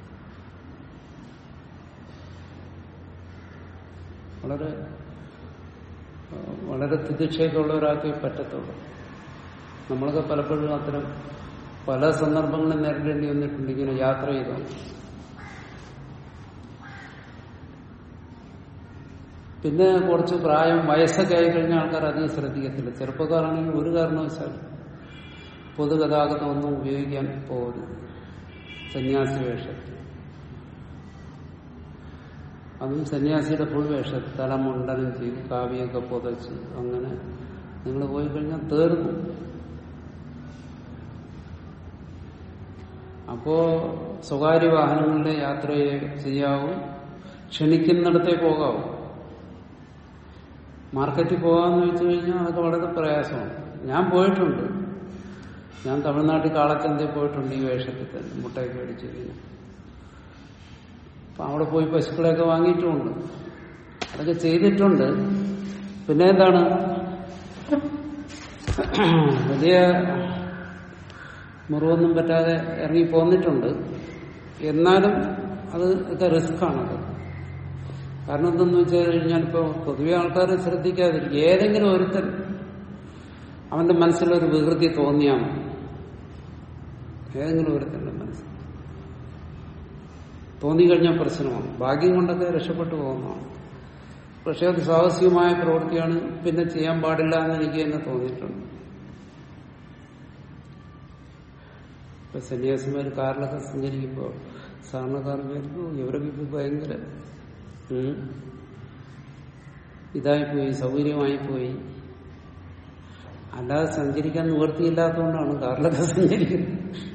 വളരെ ആ, വളരെ തിദിക്ഷയൊക്കെയുള്ള ഒരാൾക്ക് പറ്റത്തുള്ളൂ നമ്മളൊക്കെ പലപ്പോഴും അത്തരം പല സന്ദർഭങ്ങളും നേരിടേണ്ടി വന്നിട്ടുണ്ട് ഇങ്ങനെ യാത്ര ചെയ്താൽ പിന്നെ കുറച്ച് പ്രായം വയസ്സൊക്കെ ആയി കഴിഞ്ഞ ആൾക്കാർ അധികം ശ്രദ്ധിക്കത്തില്ല ചെറുപ്പക്കാരാണെങ്കിൽ ഒരു കാരണവശാലും പൊതുഗതാഗതം ഒന്നും ഉപയോഗിക്കാൻ പോകരുത് സന്യാസി വേഷത്തിൽ അതും സന്യാസിയുടെ ഫുൾ വേഷത്തിൽ തല മുണ്ടനം ചെയ്ത് കാവിയൊക്കെ പുതച്ച് അങ്ങനെ നിങ്ങൾ പോയി കഴിഞ്ഞാൽ തീർന്നു അപ്പോ സ്വകാര്യ വാഹനങ്ങളിലെ യാത്ര ചെയ്യാവും ക്ഷണിക്കുന്നിടത്തേ പോകാവൂ മാർക്കറ്റിൽ പോകാമെന്ന് വെച്ച് കഴിഞ്ഞാൽ അതൊക്കെ വളരെ പ്രയാസമാണ് ഞാൻ പോയിട്ടുണ്ട് ഞാൻ തമിഴ്നാട്ടിൽ കാളച്ചന്തയിൽ പോയിട്ടുണ്ട് ഈ വേഷത്തിൽ തന്നെ മുട്ടയൊക്കെ അടിച്ചു കഴിഞ്ഞാൽ അപ്പൊ അവിടെ പോയി പശുക്കളെയൊക്കെ വാങ്ങിയിട്ടുമുണ്ട് അതൊക്കെ ചെയ്തിട്ടുണ്ട് പിന്നെ എന്താണ് വലിയ മുറിവൊന്നും പറ്റാതെ ഇറങ്ങി പോന്നിട്ടുണ്ട് എന്നാലും അത് ഒക്കെ റിസ്ക്കാണത് കാരണം എന്തെന്ന് വെച്ചാൽ കഴിഞ്ഞാൽ ഇപ്പോൾ പൊതുവെ ആൾക്കാർ ശ്രദ്ധിക്കാതിരിക്കും ഏതെങ്കിലും ഒരുത്തൻ അവന്റെ മനസ്സിലൊരു വികൃതി തോന്നിയാൽ മതി ഏതെങ്കിലും ഒരുത്തന്റെ മനസ്സിൽ തോന്നിക്കഴിഞ്ഞാൽ പ്രശ്നമാണ് ഭാഗ്യം കൊണ്ടൊക്കെ രക്ഷപ്പെട്ടു പോകുന്നതാണ് പക്ഷെ അത് സാഹസികമായ പ്രവൃത്തിയാണ് പിന്നെ ചെയ്യാൻ പാടില്ല എന്ന് എനിക്ക് തന്നെ തോന്നിയിട്ടുണ്ട് ഇപ്പൊ സന്യാസിമാർ കാറിലൊക്കെ സഞ്ചരിക്കുമ്പോൾ സാധാരണക്കാർക്ക് ഇവരൊക്കെ ഇപ്പൊ ഭയങ്കര ഉം, ഇതായിപ്പോയി സൗകര്യമായിപ്പോയി അല്ലാതെ സഞ്ചരിക്കാൻ നിവൃത്തിയില്ലാത്തതുകൊണ്ടാണ് കാറിലൊക്കെ സഞ്ചരിക്കുന്നത്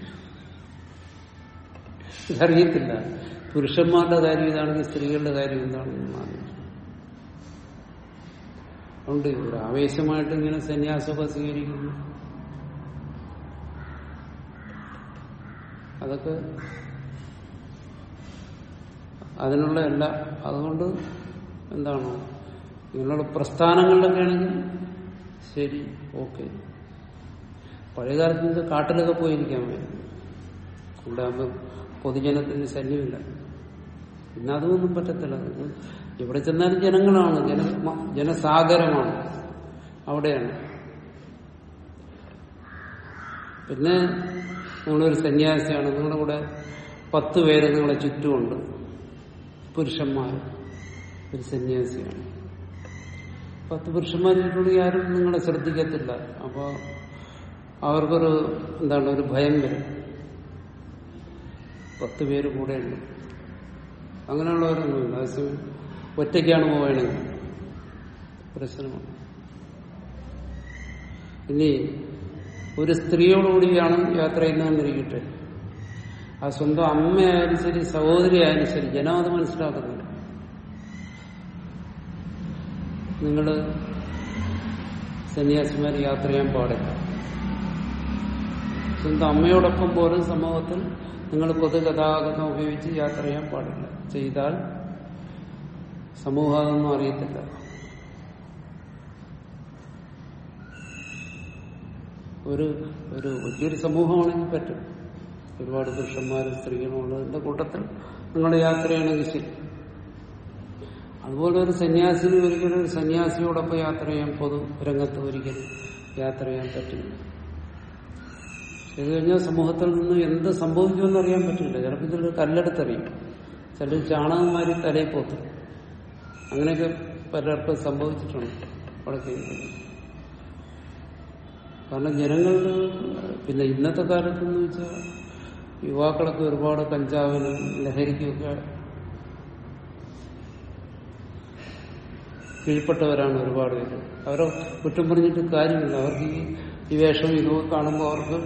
ഇതറിയത്തില്ല പുരുഷന്മാരുടെ കാര്യം ഇതാണെങ്കിൽ സ്ത്രീകളുടെ കാര്യം എന്താണെന്ന് ആലോചിച്ചു അതുകൊണ്ട് ഒരു ആവേശമായിട്ട് ഇങ്ങനെ സന്യാസമൊക്കെ സ്വീകരിക്കുന്നു അതൊക്കെ അതിനുള്ള എല്ലാ അതുകൊണ്ട് എന്താണ് ഇങ്ങനെയുള്ള പ്രസ്ഥാനങ്ങളിലൊക്കെ ആണെങ്കിൽ ശരി ഓക്കെ പഴയകാലത്ത് ഇത് കാട്ടിലൊക്കെ പോയിരിക്കാൻ വേണ്ടി ഇവിടെ ആകുമ്പോൾ പൊതുജനത്തിന് ശല്യമില്ല പിന്നെ അതൊന്നും പറ്റത്തില്ല ഇത് ഇവിടെ ചെന്നാലും ജനങ്ങളാണ് ജന ജനസാഗരമാണ് അവിടെയാണ് പിന്നെ നിങ്ങളൊരു സന്യാസിയാണ് നിങ്ങളുടെ കൂടെ പത്ത് പേര് നിങ്ങളെ ചുറ്റുമുണ്ട് പുരുഷന്മാർ ഒരു സന്യാസിയാണ് പത്ത് പുരുഷന്മാർ ചുറ്റുണ്ടെങ്കിൽ ആരും നിങ്ങളെ ശ്രദ്ധിക്കത്തില്ല അപ്പോൾ അവർക്കൊരു എന്താണ് ഒരു ഭയം വരും പത്ത് പേര് കൂടെയുണ്ട് അങ്ങനെയുള്ളവരൊന്നുമില്ല അതേസമയം ഒറ്റയ്ക്കാണ് പോവുകയാണെങ്കിൽ പ്രശ്നമാണ് ഇനി ഒരു സ്ത്രീയോടുകൂടിയാണ് യാത്ര ചെയ്യുന്നതെന്നിരിക്കട്ടെ ആ സ്വന്തം അമ്മയായാലും ശരി സഹോദരിയായാലും ശരി ജനം അത് മനസ്സിലാക്കുന്നില്ല നിങ്ങൾ സന്യാസിമാർ യാത്ര ചെയ്യാൻ പാടില്ല സ്വന്തം അമ്മയോടൊപ്പം പോലും സമൂഹത്തിൽ നിങ്ങൾ പൊതുഗതാഗതം ഉപയോഗിച്ച് യാത്ര ചെയ്യാൻ പാടില്ല ചെയ്താൽ സമൂഹം അതൊന്നും അറിയത്തില്ല ഒരു ഒരു വലിയൊരു സമൂഹമാണെങ്കിൽ പറ്റും ഒരുപാട് പുരുഷന്മാരും സ്ത്രീകളും ഉള്ളതിന്റെ കൂട്ടത്തിൽ നിങ്ങൾ യാത്ര ചെയ്യണമെങ്കിൽ ശരി അതുപോലെ ഒരു സന്യാസിന് ഒരിക്കലും ഒരു സന്യാസിയോടൊപ്പം യാത്ര ചെയ്യാൻ പൊതു രംഗത്ത് ഒരിക്കലും യാത്ര ചെയ്യാൻ പറ്റില്ല ചെയ്തു കഴിഞ്ഞാൽ സമൂഹത്തിൽ നിന്ന് എന്ത് സംഭവിക്കുമെന്ന് അറിയാൻ പറ്റില്ല ചിലപ്പോൾ ഇതിൽ കല്ലെടുത്തറിയും ചിലർ ചാണകം മാറി തലയിൽ പോത്തും അങ്ങനെയൊക്കെ പലർക്കും സംഭവിച്ചിട്ടുണ്ട് വടക്കേ ഇന്ത്യയിൽ. കാരണം ജനങ്ങളിൽ പിന്നെ ഇന്നത്തെ കാലത്തെന്ന് വെച്ചാൽ യുവാക്കളൊക്കെ ഒരുപാട് കഞ്ചാവിനും ലഹരിക്കുമൊക്കെ കീഴ്പ്പെട്ടവരാണ് ഒരുപാട് പേര് അവരെ കുറ്റം പറഞ്ഞിട്ട് കാര്യമില്ല അവർക്ക് ഈ ഈ വേഷം ഇതൊക്കെ കാണുമ്പോൾ അവർക്ക്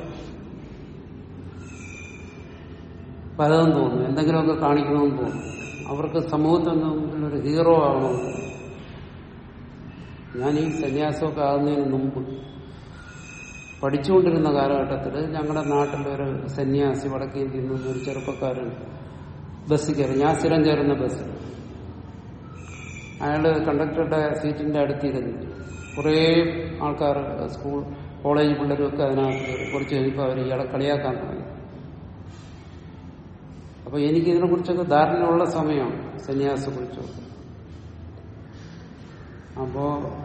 പലതും തോന്നും എന്തെങ്കിലുമൊക്കെ കാണിക്കണമെന്ന് തോന്നും അവർക്ക് സമൂഹത്തിൽ മുമ്പിൽ ഒരു ഹീറോ ആകണമെന്ന് തോന്നും ഞാൻ ഈ സന്യാസമൊക്കെ ആകുന്നതിന് മുമ്പ് പഠിച്ചുകൊണ്ടിരുന്ന കാലഘട്ടത്തിൽ ഞങ്ങളുടെ നാട്ടിലൊരു സന്യാസി വടക്കേ ഇന്ത്യയിൽ നിന്ന് ഒരു ചെറുപ്പക്കാരൻ ബസ്സിൽ കയറി ഞാൻ സ്ഥിരം കയറുന്ന ബസ് അയാള് കണ്ടക്ടറുടെ സീറ്റിന്റെ അടുത്തിരുന്നു കുറേ ആൾക്കാർ സ്കൂൾ കോളേജ് പിള്ളേരൊക്കെ അതിനകത്ത് കയറി. കുറച്ച് കഴിഞ്ഞപ്പോൾ അവർ ഇയാളെ കളിയാക്കാൻ തുടങ്ങി അപ്പൊ എനിക്ക് ഇതിനെ കുറിച്ചൊക്കെ ധാരണയുള്ള സമയമാണ് സന്യാസത്തെ കുറിച്ചൊക്കെ അപ്പോ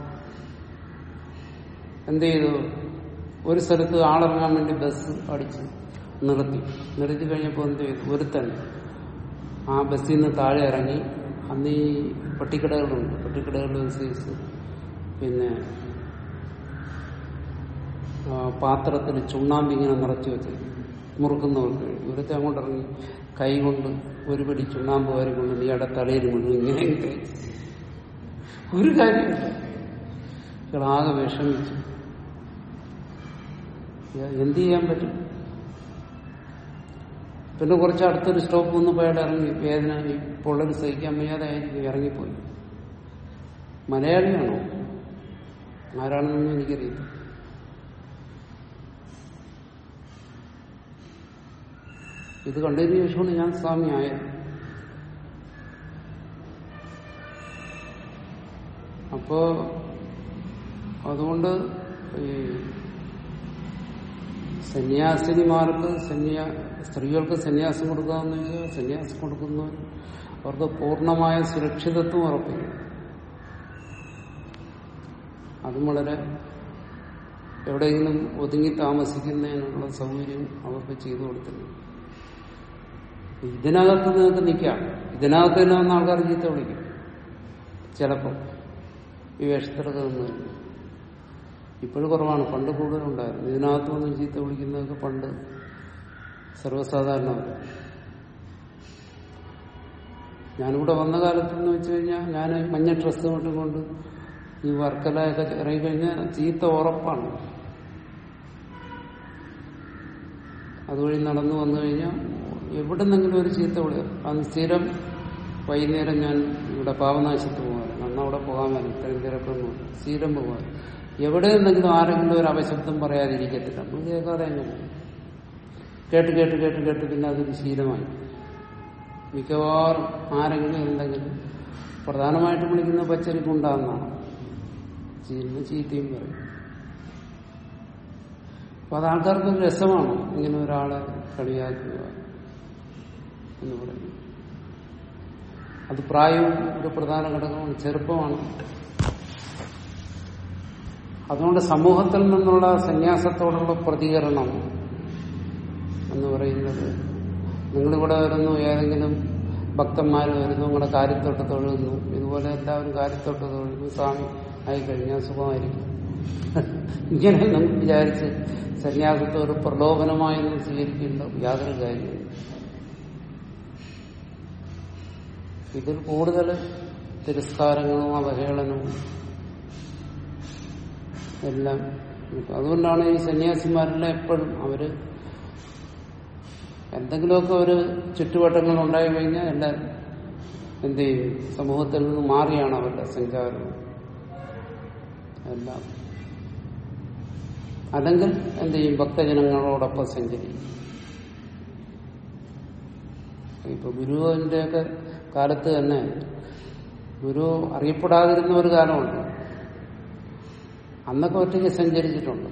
എന്ത് ചെയ്തു ഒരു സ്ഥലത്ത് ആളിറങ്ങാൻ വേണ്ടി ബസ് അടിച്ച് നിർത്തി നിർത്തി കഴിഞ്ഞപ്പോൾ എന്ത് ചെയ്തു ഒരുത്തൻ ആ ബസ്സിൽ നിന്ന് താഴെ ഇറങ്ങി അന്ന് ഈ പട്ടിക്കടകളുണ്ട് പട്ടിക്കടകളുടെ ഒരു സൈസ് പിന്നെ ആ, പാത്രത്തിൽ ചുണ്ണാമ്പ് ഇങ്ങനെ നിറച്ചു വെച്ച് മുറുക്കുന്നവർക്ക് ഇവിടുത്തെ അങ്ങോട്ട് ഇറങ്ങി കൈ കൊണ്ട് ഒരു പിടി ചുണ്ണാമ്പ് വാരി കൊണ്ട് നീയുടെ തലയിൽ മുഴുവൻ ഇങ്ങനെ തേച്ച് ഒരു കാര്യമില്ല ഇയാളാകെ വിഷമിച്ചു ഇയാൾ എന്ത് ചെയ്യാൻ പറ്റും പിന്നെ കുറച്ച് അടുത്തൊരു സ്റ്റോപ്പ് വന്നപ്പോൾ അയാൾ ഇറങ്ങി വേദന ഈ പൊള്ളൽ സഹിക്കാൻ വയ്യാതെ ആയിരിക്കും ഇറങ്ങിപ്പോയി മലയാളിയാണോ ആരാണെന്നൊന്നും എനിക്കറിയില്ല ഇത് കണ്ടതിന് ശേഷമാണ് ഞാൻ സ്വാമി ആയത് അപ്പോ അതുകൊണ്ട് ഈ സന്യാസിനിമാർക്ക് സന്യാ സ്ത്രീകൾക്ക് സന്യാസം കൊടുക്കാമെന്ന് വെച്ചാൽ സന്യാസം കൊടുക്കുന്നവർ അവർക്ക് പൂർണ്ണമായ സുരക്ഷിതത്വം ഉറപ്പിക്കും അതും വളരെ എവിടെയെങ്കിലും ഒതുങ്ങി താമസിക്കുന്നതിനുള്ള സൗകര്യം അവർക്ക് ചെയ്തു കൊടുത്തിട്ടുണ്ട് ഇതിനകത്ത് നിങ്ങൾക്ക് നിൽക്കാം ഇതിനകത്ത് തന്നെ വന്ന ആൾക്കാർ ചീത്ത വിളിക്കും ചിലപ്പോൾ ഈ വേഷത്തിലൊക്കെ നിന്ന് ഇപ്പോഴും കുറവാണ് പണ്ട് കൂടുതലുണ്ടായിരുന്നു ഇതിനകത്ത് വന്ന് ചീത്ത വിളിക്കുന്നതൊക്കെ പണ്ട് സർവ്വസാധാരണമാണ് ഞാനിവിടെ വന്ന കാലത്തെന്ന് വെച്ച് കഴിഞ്ഞാൽ ഞാൻ മഞ്ഞ ഡ്രസ്സ് കൊണ്ടുകൊണ്ട് ഈ വർക്കലയൊക്കെ ഇറങ്ങി കഴിഞ്ഞാൽ ചീത്ത ഉറപ്പാണ് അതുവഴി നടന്നു വന്നു കഴിഞ്ഞാൽ എവിടെ നിന്നെങ്കിലും ഒരു ചീത്ത വിളി അന്ന് സ്ഥിരം വൈകുന്നേരം ഞാൻ ഇവിടെ പാവനാശത്ത് പോകാറ് അന്ന് അവിടെ പോകാൻ വരും ഇത്രയും തിരക്കൊന്നും സ്ഥിരം പോകാൻ എവിടെ നിന്നെങ്കിലും ആരെങ്കിലും ഒരു അപശബ്ദം പറയാതിരിക്കത്തില്ല നമ്മൾ കേൾക്കാതെ എങ്ങനെ കേട്ട് കേട്ട് കേട്ട് കേട്ട് പിന്നെ അതൊരു ശീലമായി മിക്കവാറും ആരെങ്കിലും എന്തെങ്കിലും പ്രധാനമായിട്ടും വിളിക്കുന്ന പച്ചരിക്കുണ്ടാകുന്നതാണ് ചീരുന്ന ചീത്തയും പറയും അപ്പൊ അത് ആൾക്കാർക്ക് ഒരു രസമാണ് ഇങ്ങനെ ഒരാളെ കളിയാക്കുക എന്ന് പറയുന്നത് അത് പ്രായവും ഒരു പ്രധാന ഘടകമാണ് ചെറുപ്പമാണ് അതുകൊണ്ട് സമൂഹത്തിൽ നിന്നുള്ള സന്യാസത്തോടുള്ള പ്രതികരണം എന്ന് പറയുന്നത് നിങ്ങളിവിടെ വരുന്നു ഏതെങ്കിലും ഭക്തന്മാർ വരുന്നു നിങ്ങളുടെ കാര്യത്തോട്ട് തൊഴുന്നു ഇതുപോലെ എല്ലാവരും കാര്യത്തോട്ട് തൊഴുന്നു സ്വാമി ആയിക്കഴിഞ്ഞാൽ സുഖമായിരിക്കും ഇങ്ങനെ നമുക്ക് വിചാരിച്ച് സന്യാസത്തെ ഒരു പ്രലോഭനമായൊന്നും സ്വീകരിക്കേണ്ട യാതൊരു കാര്യമില്ല ഇതിൽ കൂടുതൽ തിരസ്കാരങ്ങളും അവഹേളനവും എല്ലാം അതുകൊണ്ടാണ് ഈ സന്യാസിമാരെല്ലാം എപ്പോഴും അവര് എന്തെങ്കിലുമൊക്കെ ഒരു ചുറ്റുവട്ടങ്ങൾ ഉണ്ടായി കഴിഞ്ഞാൽ എല്ലാവരും എന്ത് ചെയ്യും സമൂഹത്തിൽ നിന്ന് മാറിയാണ് അവരുടെ സഞ്ചാരം എല്ലാം അല്ലെങ്കിൽ എന്ത് ചെയ്യും ഭക്തജനങ്ങളോടൊപ്പം സഞ്ചരിക്കും ഇപ്പൊ ഗുരുവിന്റെയൊക്കെ കാലത്ത് തന്നെ ഗുരു അറിയപ്പെടാതിരുന്ന ഒരു കാലമുണ്ട് അന്നൊക്കെ ഒറ്റയ്ക്ക് സഞ്ചരിച്ചിട്ടുണ്ട്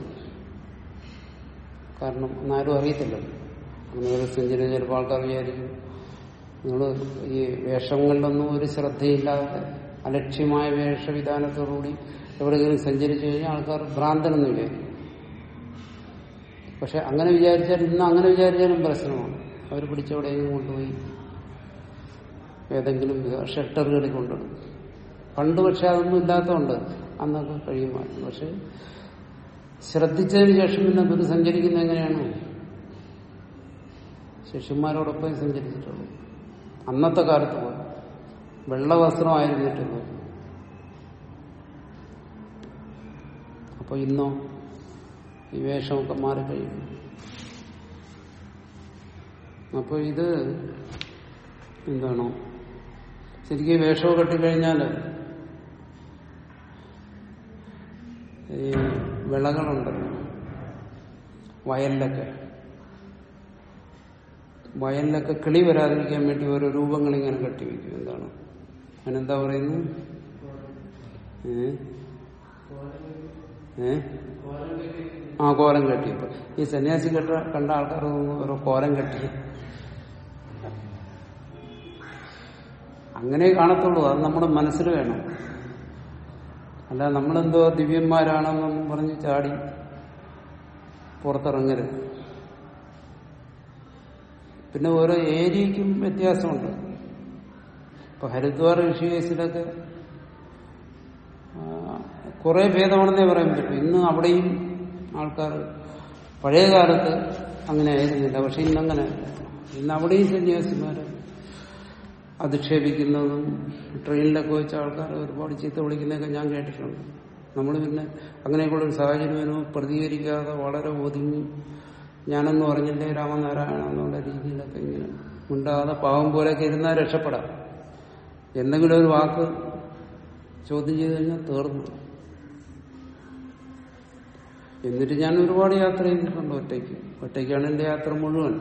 കാരണം അന്നാരും അറിയത്തില്ലല്ലോ അങ്ങനെ സഞ്ചരിച്ച ചിലപ്പോൾ ആൾക്കാർ വിചാരിക്കും നിങ്ങൾ ഈ വേഷങ്ങളിലൊന്നും ഒരു ശ്രദ്ധയില്ലാതെ അലക്ഷ്യമായ വേഷവിധാനത്തോടുകൂടി എവിടെയെങ്കിലും സഞ്ചരിച്ചു കഴിഞ്ഞാൽ ആൾക്കാർ ഭ്രാന്തനെന്ന് വിചാരിക്കും പക്ഷെ അങ്ങനെ വിചാരിച്ചാൽ ഇന്ന് അങ്ങനെ വിചാരിച്ചാലും പ്രശ്നമാണ് അവർ പിടിച്ചെവിടെയെങ്കിലും കൊണ്ടുപോയി ഏതെങ്കിലും ഷെൽട്ടറുകളിൽ കൊണ്ടിടും പണ്ട് പക്ഷെ അതൊന്നും ഇല്ലാത്തതുകൊണ്ട് അന്നൊക്കെ കഴിയുമായിരുന്നു പക്ഷെ ശ്രദ്ധിച്ചതിന് ശേഷം പിന്നെ ഗുരു സഞ്ചരിക്കുന്നത് എങ്ങനെയാണ് ശിഷ്യന്മാരോടൊപ്പം സഞ്ചരിച്ചിട്ടുള്ളൂ അന്നത്തെ കാലത്ത് പോയി വെള്ള വസ്ത്രമായിരുന്നിട്ട് പോയി അപ്പൊ ഇന്നോ ഈ വേഷമൊക്കെ മാറിക്കഴിയും അപ്പൊ ഇത് എന്താണോ ശരിക്കും വേഷമൊക്കെ കെട്ടിക്കഴിഞ്ഞാൽ ഈ വിളകളുണ്ടല്ലോ വയലിലൊക്കെ വയലിലൊക്കെ കിളി വരാതിരിക്കാൻ വേണ്ടി ഓരോ രൂപങ്ങൾ ഇങ്ങനെ കെട്ടിവെക്കും എന്താണ് അതിനെന്താ പറയുന്നു ഏ ഏ ആ കോലം കെട്ടിയപ്പോ ഈ സന്യാസി കെട്ട കണ്ട ആൾക്കാർ ഓരോ കോലം കെട്ടി അങ്ങനെ കാണത്തുള്ളൂ അത് നമ്മുടെ മനസ്സിൽ വേണം അല്ല നമ്മളെന്തോ ദിവ്യന്മാരാണെന്നൊന്നും പറഞ്ഞ് ചാടി പുറത്തിറങ്ങരുത് പിന്നെ ഓരോ ഏരിയയ്ക്കും വ്യത്യാസമുണ്ട് ഇപ്പൊ ഹരിദ്വാർ ഋഷികേശിലൊക്കെ കുറെ ഭേദമാണെന്നേ പറയാൻ പറ്റും ഇന്ന് അവിടെയും ആൾക്കാർ പഴയ കാലത്ത് അങ്ങനെ ആയിരുന്നില്ല പക്ഷെ ഇന്നങ്ങനെ ഇന്ന് അവിടെയും സന്യാസിമാര് അധിക്ഷേപിക്കുന്നതും ട്രെയിനിലൊക്കെ വെച്ച ആൾക്കാർ ഒരുപാട് ചീത്ത വിളിക്കുന്നതൊക്കെ ഞാൻ കേട്ടിട്ടുണ്ട് നമ്മൾ പിന്നെ അങ്ങനെയൊക്കെയുള്ള ഒരു സാഹചര്യം വരുമ്പോൾ പ്രതികരിക്കാതെ വളരെ ഒതുങ്ങി ഞാനെന്ന് പറഞ്ഞില്ലേ രാമനാരായണ എന്നുള്ള രീതിയിലൊക്കെ ഇങ്ങനെ ഉണ്ടാകാതെ പാവം പോലെയൊക്കെ ഇരുന്നാൽ രക്ഷപ്പെടാം എന്തെങ്കിലും ഒരു വാക്ക് ചോദ്യം ചെയ്ത് കഴിഞ്ഞാൽ തീർന്നു എന്നിട്ട് ഞാൻ ഒരുപാട് യാത്ര ചെയ്തിട്ടുണ്ട് ഒറ്റയ്ക്ക് ഒറ്റയ്ക്കാണ് എന്റെ യാത്ര മുഴുവൻ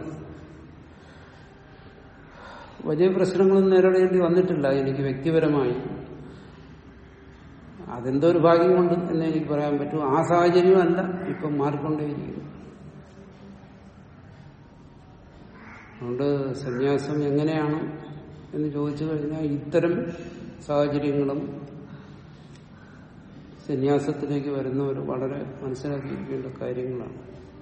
വലിയ പ്രശ്നങ്ങളൊന്നും നേരിടേണ്ടി വന്നിട്ടില്ല എനിക്ക് വ്യക്തിപരമായി അതെന്തോ ഒരു ഭാഗ്യം കൊണ്ട് എന്ന് എനിക്ക് പറയാൻ പറ്റും ആ സാഹചര്യമല്ല ഇപ്പം മാറിക്കൊണ്ടേയിരിക്കുന്നു അതുകൊണ്ട് സന്യാസം എങ്ങനെയാണ് എന്ന് ചോദിച്ചു കഴിഞ്ഞാൽ ഇത്തരം സാഹചര്യങ്ങളും സന്യാസത്തിലേക്ക് വരുന്നവർ വളരെ മനസ്സിലാക്കിയിരിക്കേണ്ട കാര്യങ്ങളാണ്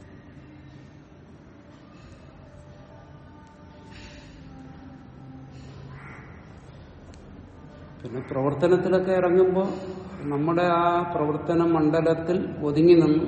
പിന്നെ പ്രവർത്തനത്തിലൊക്കെ ഇറങ്ങുമ്പോൾ നമ്മുടെ ആ പ്രവർത്തന മണ്ഡലത്തിൽ ഒതുങ്ങി നിന്നു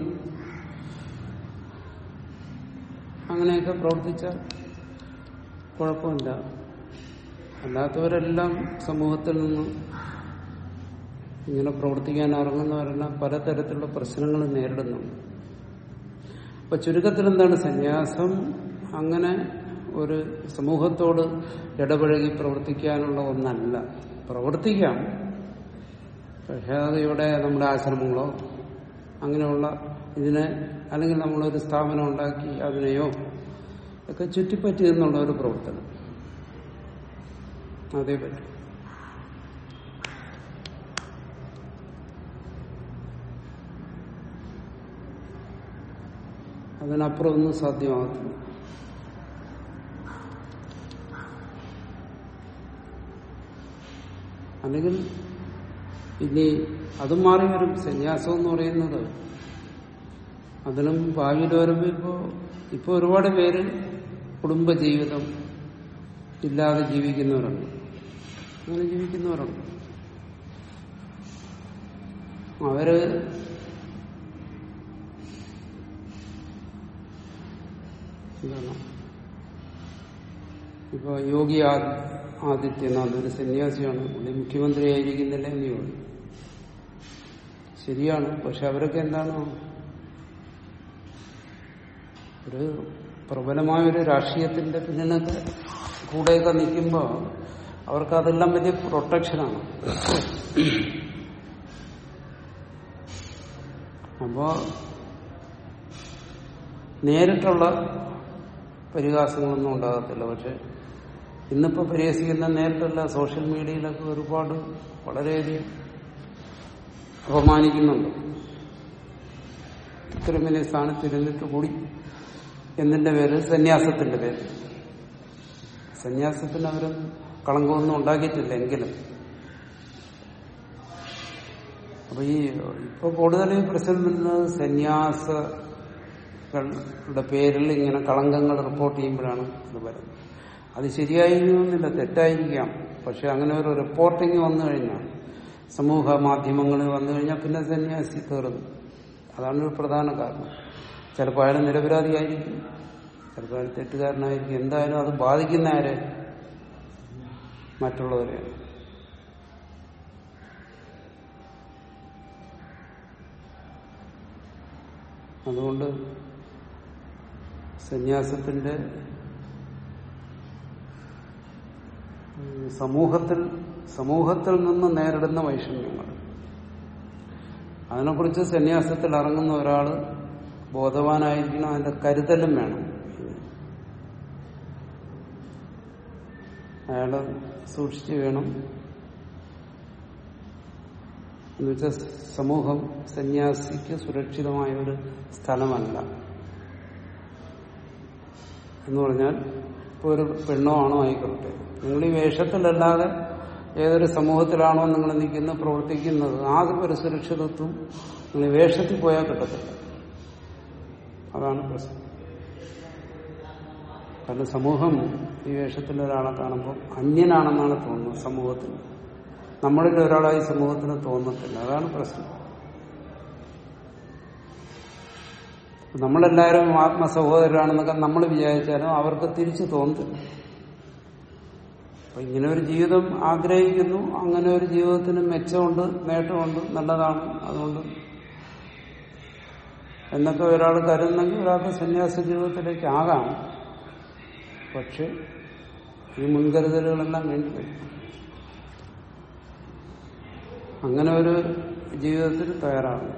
അങ്ങനെയൊക്കെ പ്രവർത്തിച്ചാൽ കുഴപ്പമില്ല അല്ലാത്തവരെല്ലാം സമൂഹത്തിൽ നിന്ന് ഇങ്ങനെ പ്രവർത്തിക്കാൻ ഇറങ്ങുന്നവരെല്ലാം പലതരത്തിലുള്ള പ്രശ്നങ്ങൾ നേരിടുന്നുണ്ട് അപ്പൊ ചുരുക്കത്തിൽ എന്താണ് സന്യാസം അങ്ങനെ ഒരു സമൂഹത്തോട് ഇടപഴകി പ്രവർത്തിക്കാനുള്ള ഒന്നല്ല പ്രവർത്തിക്കാം പക്ഷെ അത് ഇവിടെ നമ്മുടെ ആശ്രമങ്ങളോ അങ്ങനെയുള്ള ഇതിനെ അല്ലെങ്കിൽ നമ്മളൊരു സ്ഥാപനം ഉണ്ടാക്കി അതിനെയോ ഒക്കെ ചുറ്റിപ്പറ്റി എന്നുള്ള ഒരു പ്രവർത്തനം അതേ പറ്റും അതിനപ്പുറം ഒന്നും സാധ്യമാകത്തില്ല അല്ലെങ്കിൽ ഇനി അതും മാറി വരും സന്യാസം എന്ന് പറയുന്നത് അതിനും ഭാവിയിൽ വരുമ്പോൾ ഇപ്പോ ഇപ്പൊ ഒരുപാട് പേര് കുടുംബജീവിതം ഇല്ലാതെ ജീവിക്കുന്നവരുണ്ട് അങ്ങനെ ജീവിക്കുന്നവരുണ്ട് അവര് എന്താണ് ഇപ്പൊ യോഗി ആ- ആദിത്യനാഥ് ഒരു സന്യാസിയാണ് പുള്ളി മുഖ്യമന്ത്രി ആയിരിക്കുന്നില്ല എന്ന് ചോദിച്ചു ശരിയാണ് പക്ഷെ അവരൊക്കെ എന്താണ് ഒരു പ്രബലമായ ഒരു രാഷ്ട്രീയത്തിന്റെ പിന്നിലൊക്കെ കൂടെയൊക്കെ നിൽക്കുമ്പോൾ അവർക്ക് അതെല്ലാം വലിയ പ്രൊട്ടക്ഷനാണ് അപ്പോ നേരിട്ടുള്ള പരിഹാസങ്ങളൊന്നും ഉണ്ടാകത്തില്ല പക്ഷെ ഇന്നിപ്പോ പരിഹസിക്കുന്ന നേരിട്ടുള്ള സോഷ്യൽ മീഡിയയിലൊക്കെ ഒരുപാട് വളരെയധികം അപമാനിക്കുന്നുണ്ട് ഇത്രയും വലിയ സ്ഥാനത്തിരുന്നിട്ട് കൂടി എന്നതിന്റെ പേര് സന്യാസത്തിന്റെ പേര് സന്യാസത്തിന് അവരൊന്നും കളങ്കമൊന്നും ഉണ്ടാക്കിയിട്ടില്ല എങ്കിലും അപ്പൊ ഈ ഇപ്പൊ കൂടുതൽ പ്രശ്നം വരുന്നത് സന്യാസങ്ങളുടെ പേരിൽ ഇങ്ങനെ കളങ്കങ്ങൾ റിപ്പോർട്ട് ചെയ്യുമ്പോഴാണ് ഇത് വരുന്നത് അത് ശരിയായിരിക്കുമെന്നില്ല തെറ്റായിരിക്കാം പക്ഷെ അങ്ങനെ ഒരു റിപ്പോർട്ടിങ് വന്നു കഴിഞ്ഞാൽ സമൂഹ മാധ്യമങ്ങളിൽ വന്നു കഴിഞ്ഞാൽ പിന്നെ സന്യാസി തീർന്നു അതാണ് ഒരു പ്രധാന കാരണം ചിലപ്പോൾ അയാൾ നിരപരാധിയായിരിക്കും ചിലപ്പോൾ അയാൾ തെറ്റുകാരനായിരിക്കും എന്തായാലും അത് ബാധിക്കുന്ന ആരെ മറ്റുള്ളവരെയാണ് അതുകൊണ്ട് സന്യാസത്തിന്റെ ഉം, സമൂഹത്തിൽ സമൂഹത്തിൽ നിന്ന് നേരിടുന്ന വൈഷമ്യങ്ങൾ അതിനെക്കുറിച്ച് സന്യാസത്തിൽ ഇറങ്ങുന്ന ഒരാള് ബോധവാനായിരിക്കണം അതിന്റെ കരുതലും വേണം അയാള് സൂക്ഷിച്ചു വേണം എന്നുവെച്ചാൽ സമൂഹം സന്യാസിക്ക് സുരക്ഷിതമായ ഒരു സ്ഥലമല്ല എന്ന് പറഞ്ഞാൽ ഇപ്പോൾ ഒരു പെണ്ണോ ആണോ ആയിക്കോട്ടെ നിങ്ങൾ ഈ വേഷത്തിലല്ലാതെ ഏതൊരു സമൂഹത്തിലാണോ നിങ്ങൾ നിൽക്കുന്ന പ്രവർത്തിക്കുന്നത് ആ ഒരു സുരക്ഷിതത്വം നിങ്ങൾ ഈ വേഷത്തിൽ പോയാൽ കിട്ടത്തില്ല അതാണ് പ്രശ്നം കാരണം സമൂഹം ഈ വേഷത്തിൽ ഒരാളെ കാണുമ്പോൾ അന്യനാണെന്നാണ് തോന്നുന്നത് സമൂഹത്തിന് നമ്മളിൽ ഒരാളായി സമൂഹത്തിന് തോന്നത്തില്ല അതാണ് പ്രശ്നം നമ്മളെല്ലാവരും ആത്മസഹോദരരാണെന്നൊക്കെ നമ്മൾ വിചാരിച്ചാലും അവർക്ക് തിരിച്ചു തോന്നത്തില്ല അപ്പൊ ഇങ്ങനെ ഒരു ജീവിതം ആഗ്രഹിക്കുന്നു അങ്ങനെ ഒരു ജീവിതത്തിന് മെച്ചമുണ്ട് നേട്ടമുണ്ട് നല്ലതാണ് അതുകൊണ്ട് എന്നൊക്കെ ഒരാൾ കരുതുന്നെങ്കിൽ ഒരാൾക്ക് സന്യാസ ജീവിതത്തിലേക്ക് ആകാം പക്ഷെ ഈ മുൻകരുതലുകളെല്ലാം വേണ്ടിവരും അങ്ങനെ ഒരു ജീവിതത്തിന് തയ്യാറാകും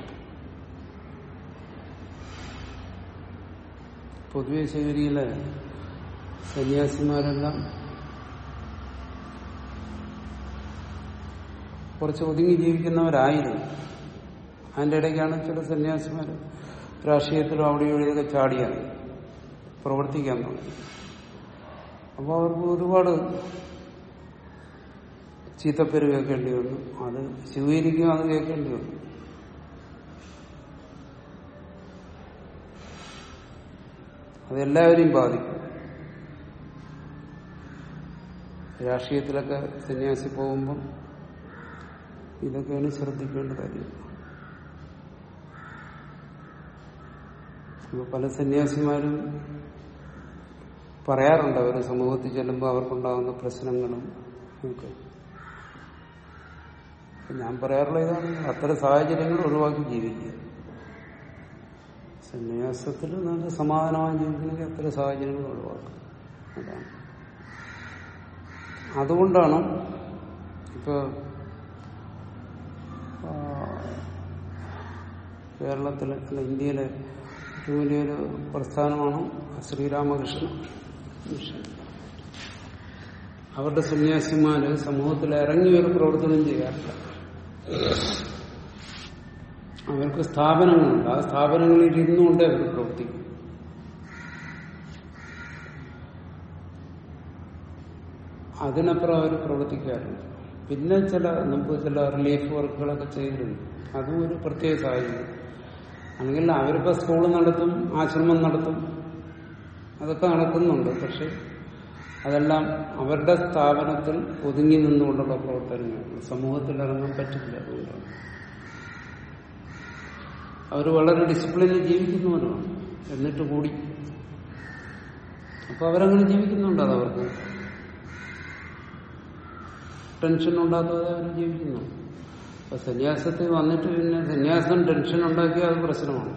പൊതുവെ ശൈലിയിലെ സന്യാസിമാരെല്ലാം കുറച്ച് ഒതുങ്ങി ജീവിക്കുന്നവരായിരുന്നു അതിന്റെ ഇടയ്ക്കാണ് ചില സന്യാസിമാർ രാഷ്ട്രീയത്തിലും അവിടെയും ഇവിടെയൊക്കെ ചാടിയാണ് പ്രവർത്തിക്കാൻ തുടങ്ങി അപ്പോൾ അവർക്ക് ഒരുപാട് ചീത്തപ്പേര് കേൾക്കേണ്ടി വന്നു അത് സ്വീകരിക്കും അത് കേൾക്കേണ്ടി വന്നു അതെല്ലാവരെയും ബാധിക്കും രാഷ്ട്രീയത്തിലൊക്കെ സന്യാസി പോകുമ്പം ഇതൊക്കെയാണ് ശ്രദ്ധിക്കേണ്ട കാര്യം ഇപ്പൊ പല സന്യാസിമാരും പറയാറുണ്ട് അവർ സമൂഹത്തിൽ ചെല്ലുമ്പോൾ അവർക്കുണ്ടാകുന്ന പ്രശ്നങ്ങളും ഒക്കെ ഞാൻ പറയാറുള്ള ഇതാണ് അത്തരം സാഹചര്യങ്ങൾ ഒഴിവാക്കി ജീവിക്കുക സന്യാസത്തിൽ നല്ല സമാധാനമായി ജീവിക്കണമെങ്കിൽ അത്തരം സാഹചര്യങ്ങൾ ഒഴിവാക്കുക അതാണ് അതുകൊണ്ടാണ് ഇപ്പൊ ആ, കേരളത്തിലെ അല്ല ഇന്ത്യയിലെ ഏറ്റവും വലിയൊരു പ്രസ്ഥാനമാണ് ശ്രീരാമകൃഷ്ണ മിഷൻ അവരുടെ സന്യാസിമാര് സമൂഹത്തിൽ ഇറങ്ങി ഒരു പ്രവർത്തനം ചെയ്യാറില്ല അവർക്ക് സ്ഥാപനങ്ങളുണ്ട് ആ സ്ഥാപനങ്ങളിൽ ഇരുന്നുകൊണ്ടേ അവർ പ്രവർത്തിക്കും അതിനപ്പുറം അവർ പ്രവർത്തിക്കാറില്ല പിന്നെ ചില മുമ്പ് ചില റിലീഫ് വർക്കുകളൊക്കെ ചെയ്തിരുന്നു അതും ഒരു പ്രത്യേക സാഹചര്യം അല്ലെങ്കിൽ അവരിപ്പോ സ്കൂൾ നടത്തും ആശ്രമം നടത്തും അതൊക്കെ നടക്കുന്നുണ്ട് പക്ഷെ അതെല്ലാം അവരുടെ സ്ഥാപനത്തിൽ ഒതുങ്ങി നിന്നുകൊണ്ടുള്ള പ്രവർത്തനങ്ങൾ സമൂഹത്തിൽ ഇറങ്ങാൻ പറ്റില്ല അതുകൊണ്ടാണ് അവർ വളരെ ഡിസിപ്ലിനിൽ ജീവിക്കുന്നവരാണ് എന്നിട്ട് കൂടി അപ്പൊ അവരങ്ങനെ ജീവിക്കുന്നുണ്ട് അത് അവർക്ക് ടെൻഷൻ ഉണ്ടാക്കാതെ അവർ ജീവിക്കുന്നു അപ്പൊ സന്യാസത്തിൽ വന്നിട്ട് പിന്നെ സന്യാസം ടെൻഷൻ ഉണ്ടാക്കിയാൽ അത് പ്രശ്നമാണ്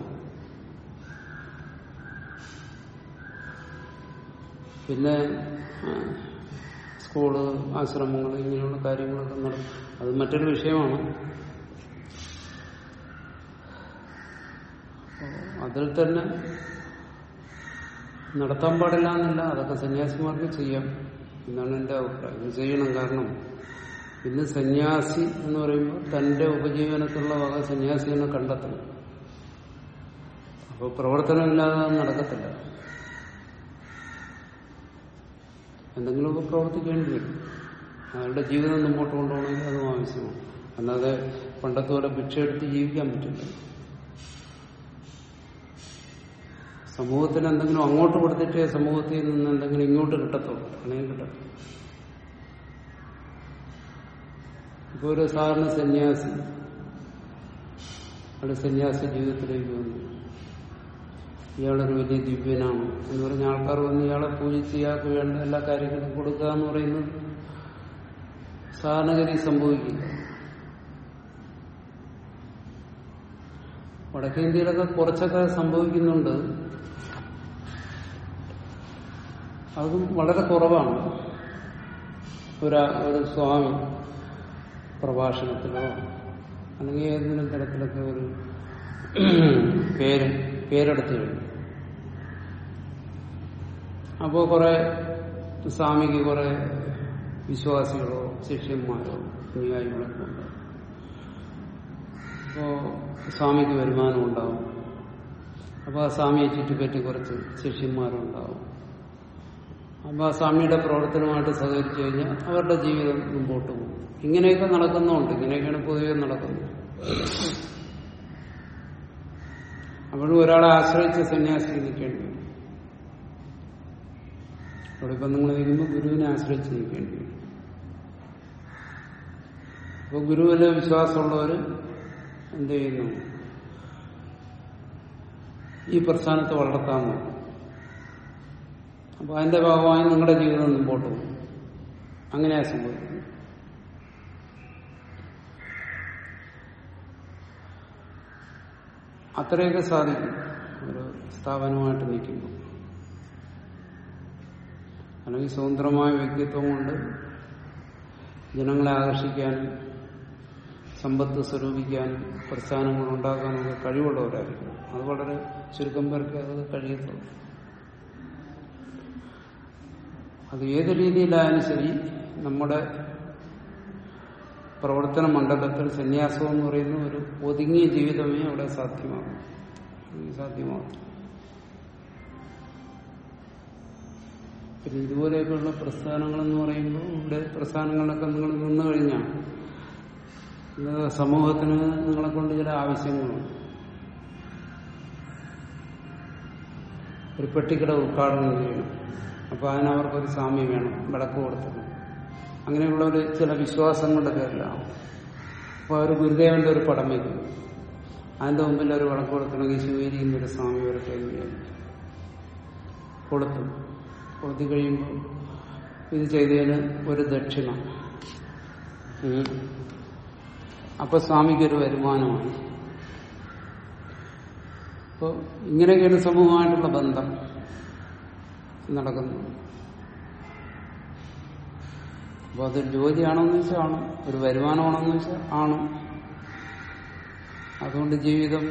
പിന്നെ ആ, സ്കൂള് ആശ്രമങ്ങൾ ഇങ്ങനെയുള്ള കാര്യങ്ങളൊക്കെ നടക്കും അത് മറ്റൊരു വിഷയമാണ് അപ്പോ അതിൽ തന്നെ നടത്താൻ പാടില്ല എന്നല്ല അതൊക്കെ സന്യാസിമാർക്ക് ചെയ്യാം എന്നാണ് എന്റെ അഭിപ്രായം ഇത് ചെയ്യണം കാരണം ഇന്ന് സന്യാസി എന്ന് പറയുമ്പോൾ തന്റെ ഉപജീവനത്തിലുള്ള വക സന്യാസിനെ കണ്ടെത്തണം അപ്പോൾ പ്രവർത്തനമില്ലാതെ അത് നടക്കത്തില്ല എന്തെങ്കിലുമൊക്കെ പ്രവർത്തിക്കേണ്ടി വരും അയാളുടെ ജീവിതം മുമ്പോട്ട് കൊണ്ടുപോകണമെങ്കിൽ അതും ആവശ്യമാണ് അല്ലാതെ പണ്ടത്തെ പോലെ ഭിക്ഷ എടുത്ത് ജീവിക്കാൻ പറ്റില്ല സമൂഹത്തിന് എന്തെങ്കിലും അങ്ങോട്ട് കൊടുത്തിട്ട് സമൂഹത്തിൽ നിന്ന് എന്തെങ്കിലും ഇങ്ങോട്ട് കിട്ടത്തുള്ളൂ അല്ലെങ്കിൽ കിട്ടത്തുള്ളൂ ഇപ്പൊ ഒരു സാധാരണ സന്യാസി അയാൾ സന്യാസി ജീവിതത്തിലേക്ക് വന്നു ഇയാളൊരു വലിയ ദിവ്യനാണ് എന്ന് പറഞ്ഞ ആൾക്കാർ വന്ന് ഇയാളെ പൂജിച്ച് ഇയാൾക്ക് വേണ്ട എല്ലാ കാര്യങ്ങളും കൊടുക്കുക എന്ന് പറയുന്നത് സാധാരണഗതി സംഭവിക്കില്ല വടക്കേ ഇന്ത്യയിലൊക്കെ കുറച്ചൊക്കെ സംഭവിക്കുന്നുണ്ട് അതും വളരെ കുറവാണ് ഒരു ഒരു സ്വാമി പ്രഭാഷണത്തിലോ അല്ലെങ്കിൽ ഏതെങ്കിലും തരത്തിലൊക്കെ ഒരു പേര് പേരെടുത്ത് കഴിഞ്ഞു അപ്പോൾ കുറെ സ്വാമിക്ക് കുറെ വിശ്വാസികളോ ശിഷ്യന്മാരോ അനുയായികളൊക്കെ ഉണ്ടാവും അപ്പോ സ്വാമിക്ക് വരുമാനം ഉണ്ടാവും അപ്പോൾ ആ സ്വാമിയെ ചുറ്റിപ്പറ്റി കുറച്ച് ശിഷ്യന്മാരുണ്ടാവും അപ്പോൾ ആ സ്വാമിയുടെ പ്രവർത്തനമായിട്ട് സഹകരിച്ചു കഴിഞ്ഞാൽ അവരുടെ ജീവിതം മുമ്പോട്ട് പോകും ഇങ്ങനെയൊക്കെ നടക്കുന്നുണ്ട് ഇങ്ങനെയൊക്കെയാണ് പൊതുവെ നടക്കുന്നത് അപ്പോഴും ഒരാളെ ആശ്രയിച്ച് സന്യാസി നിൽക്കേണ്ടി വരും അവിടെ ഇപ്പം നിങ്ങൾ നിൽക്കുമ്പോൾ ഗുരുവിനെ ആശ്രയിച്ച് നിൽക്കേണ്ടി വരും അപ്പോൾ ഗുരുവിലെ വിശ്വാസമുള്ളവർ എന്ത് ചെയ്യുന്നു ഈ പ്രസ്ഥാനത്തെ വളർത്താൻ നോക്കും അപ്പൊ അതിന്റെ ഭാഗമായി നിങ്ങളുടെ ജീവിതം മുമ്പോട്ട് പോകും അങ്ങനെയാ സംഭവിക്കുന്നത് അത്രയൊക്കെ സാധിക്കും ഒരു സ്ഥാപനമായിട്ട് നിൽക്കുമ്പോൾ അല്ലെങ്കിൽ സ്വതന്ത്രമായ വ്യക്തിത്വം കൊണ്ട് ജനങ്ങളെ ആകർഷിക്കാനും സമ്പത്ത് സ്വരൂപിക്കാനും പ്രസ്ഥാനങ്ങൾ ഉണ്ടാക്കാനൊക്കെ കഴിവുള്ളവരായിരിക്കും അത് വളരെ ചുരുക്കം പേർക്ക് അത് കഴിയത്തുള്ളൂ അത് ഏത് രീതിയിലായാലും ശരി നമ്മുടെ പ്രവർത്തന മണ്ഡലത്തിൽ സന്യാസം എന്ന് പറയുന്ന ഒരു ഒതുങ്ങിയ ജീവിതമേ അവിടെ സാധ്യമാകും സാധ്യമാകും പിന്നെ ഇതുപോലെയൊക്കെയുള്ള പ്രസ്ഥാനങ്ങളെന്ന് പറയുമ്പോൾ ഇവിടെ പ്രസ്ഥാനങ്ങളിലൊക്കെ നിങ്ങൾ നിന്ന് കഴിഞ്ഞാൽ ഇത് സമൂഹത്തിന് നിങ്ങളെ കൊണ്ട് ചില ആവശ്യങ്ങളുണ്ട് ഒരു പെട്ടിക്കട ഉദ്ഘാടനം ചെയ്യണം അപ്പൊ അതിനവർക്കൊരു സ്വാമി വേണം വിളക്ക് കൊടുത്തത് അങ്ങനെയുള്ള ഒരു ചില വിശ്വാസങ്ങളുടെ പേരിലാണ് അപ്പൊ അവർ ഗുരുദേവന്റെ ഒരു പടം വയ്ക്കും അതിന്റെ മുമ്പിൽ ഒരു വിളക്ക് കൊടുക്കണമെങ്കിൽ ശിവേരിയിൽ ഒരു സ്വാമി വരട്ടെ എന്ന് വിചാരിക്കും. കൊടുത്തു ഓതി കഴിയുമ്പോൾ ഇത് ചെയ്തതിന് ഒരു ദക്ഷിണ ഉം. അപ്പൊ സ്വാമിക്കൊരു വരുമാനമായി അപ്പോൾ ഇങ്ങനെയൊക്കെയാണ് സമൂഹമായിട്ടുള്ള ബന്ധം നടക്കുന്നത് അപ്പോൾ അതൊരു ജോലിയാണോന്ന് വെച്ചാൽ ആണ് ഒരു വരുമാനമാണോന്ന് വെച്ചാൽ ആണ് അതുകൊണ്ട് ജീവിതം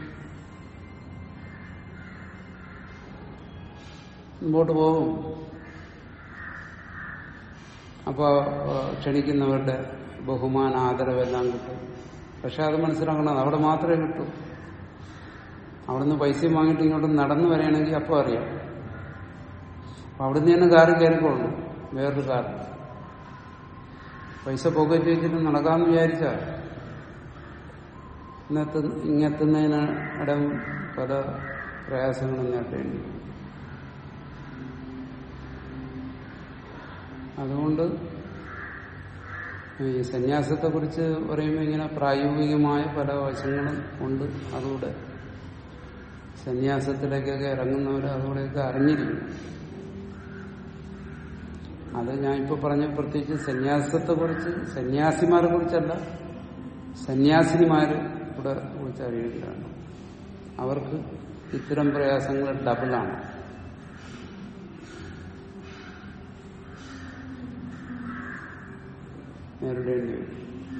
മുമ്പോട്ട് പോകും അപ്പോൾ ക്ഷണിക്കുന്നവരുടെ ബഹുമാന ആദരവെല്ലാം കിട്ടും പക്ഷെ അത് മനസ്സിലാക്കണം അവിടെ മാത്രമേ കിട്ടൂ അവിടുന്ന് പൈസയും വാങ്ങിയിട്ട് ഇങ്ങോട്ട് നടന്നു വരികയാണെങ്കിൽ അപ്പോൾ അറിയാം അപ്പൊ അവിടുന്ന് തന്നെ കാറ് കയറിക്കൊള്ളു വേറൊരു കാർ പൈസ പോക്കറ്റ് വെച്ചിട്ട് നടക്കാമെന്ന് വിചാരിച്ചാൽ ഇന്നത്തെ ഇങ്ങെത്തുന്നതിന് ഇടം പല പ്രയാസങ്ങളും നേട്ടേണ്ടി വരും. അതുകൊണ്ട് ഈ സന്യാസത്തെ കുറിച്ച് പറയുമ്പോൾ ഇങ്ങനെ പ്രായോഗികമായ പല വശങ്ങളും ഉണ്ട് അതുകൂടെ സന്യാസത്തിലേക്കൊക്കെ ഇറങ്ങുന്നവർ അതുകൂടെയൊക്കെ അറിഞ്ഞിരിക്കും അത് ഞാൻ ഇപ്പൊ പറഞ്ഞ പ്രത്യേകിച്ച് സന്യാസത്തെ കുറിച്ച് സന്യാസിമാരെ കുറിച്ചല്ല സന്യാസിനിമാരെ കൂടെ കുറിച്ച് അറിയേണ്ടതാണ് അവർക്ക് ഇത്തരം പ്രയാസങ്ങൾ ഡബിളാണ് നേരിടേണ്ടി വരും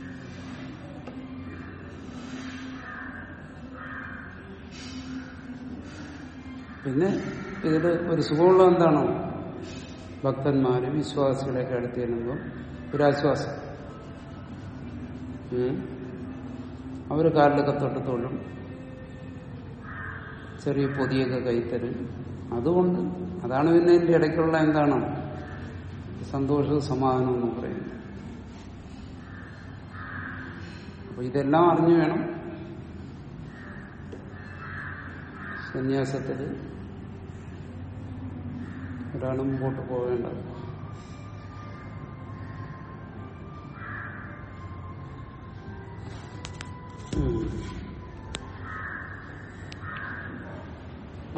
പിന്നെ ഇതിൽ ഒരു സുഖമുള്ള എന്താണോ ഭക്തന്മാര് വിശ്വാസികളെയൊക്കെ അടുത്ത് ചെല്ലുമ്പോൾ ഒരാശ്വാസം ഉം. അവര് കാലിലൊക്കെ തൊട്ട് തൊഴും ചെറിയ പൊതിയൊക്കെ കൈത്തരും അതുകൊണ്ട് അതാണ് പിന്നെ ഇതിന്റെ ഇടയ്ക്കുള്ള എന്താണ് സന്തോഷവും സമാധാനവും എന്ന് പറയുന്നത് അപ്പൊ ഇതെല്ലാം അറിഞ്ഞു വേണം സന്യാസത്തില് ഒരാൾ മുമ്പോട്ട് പോവേണ്ടത് ഉം.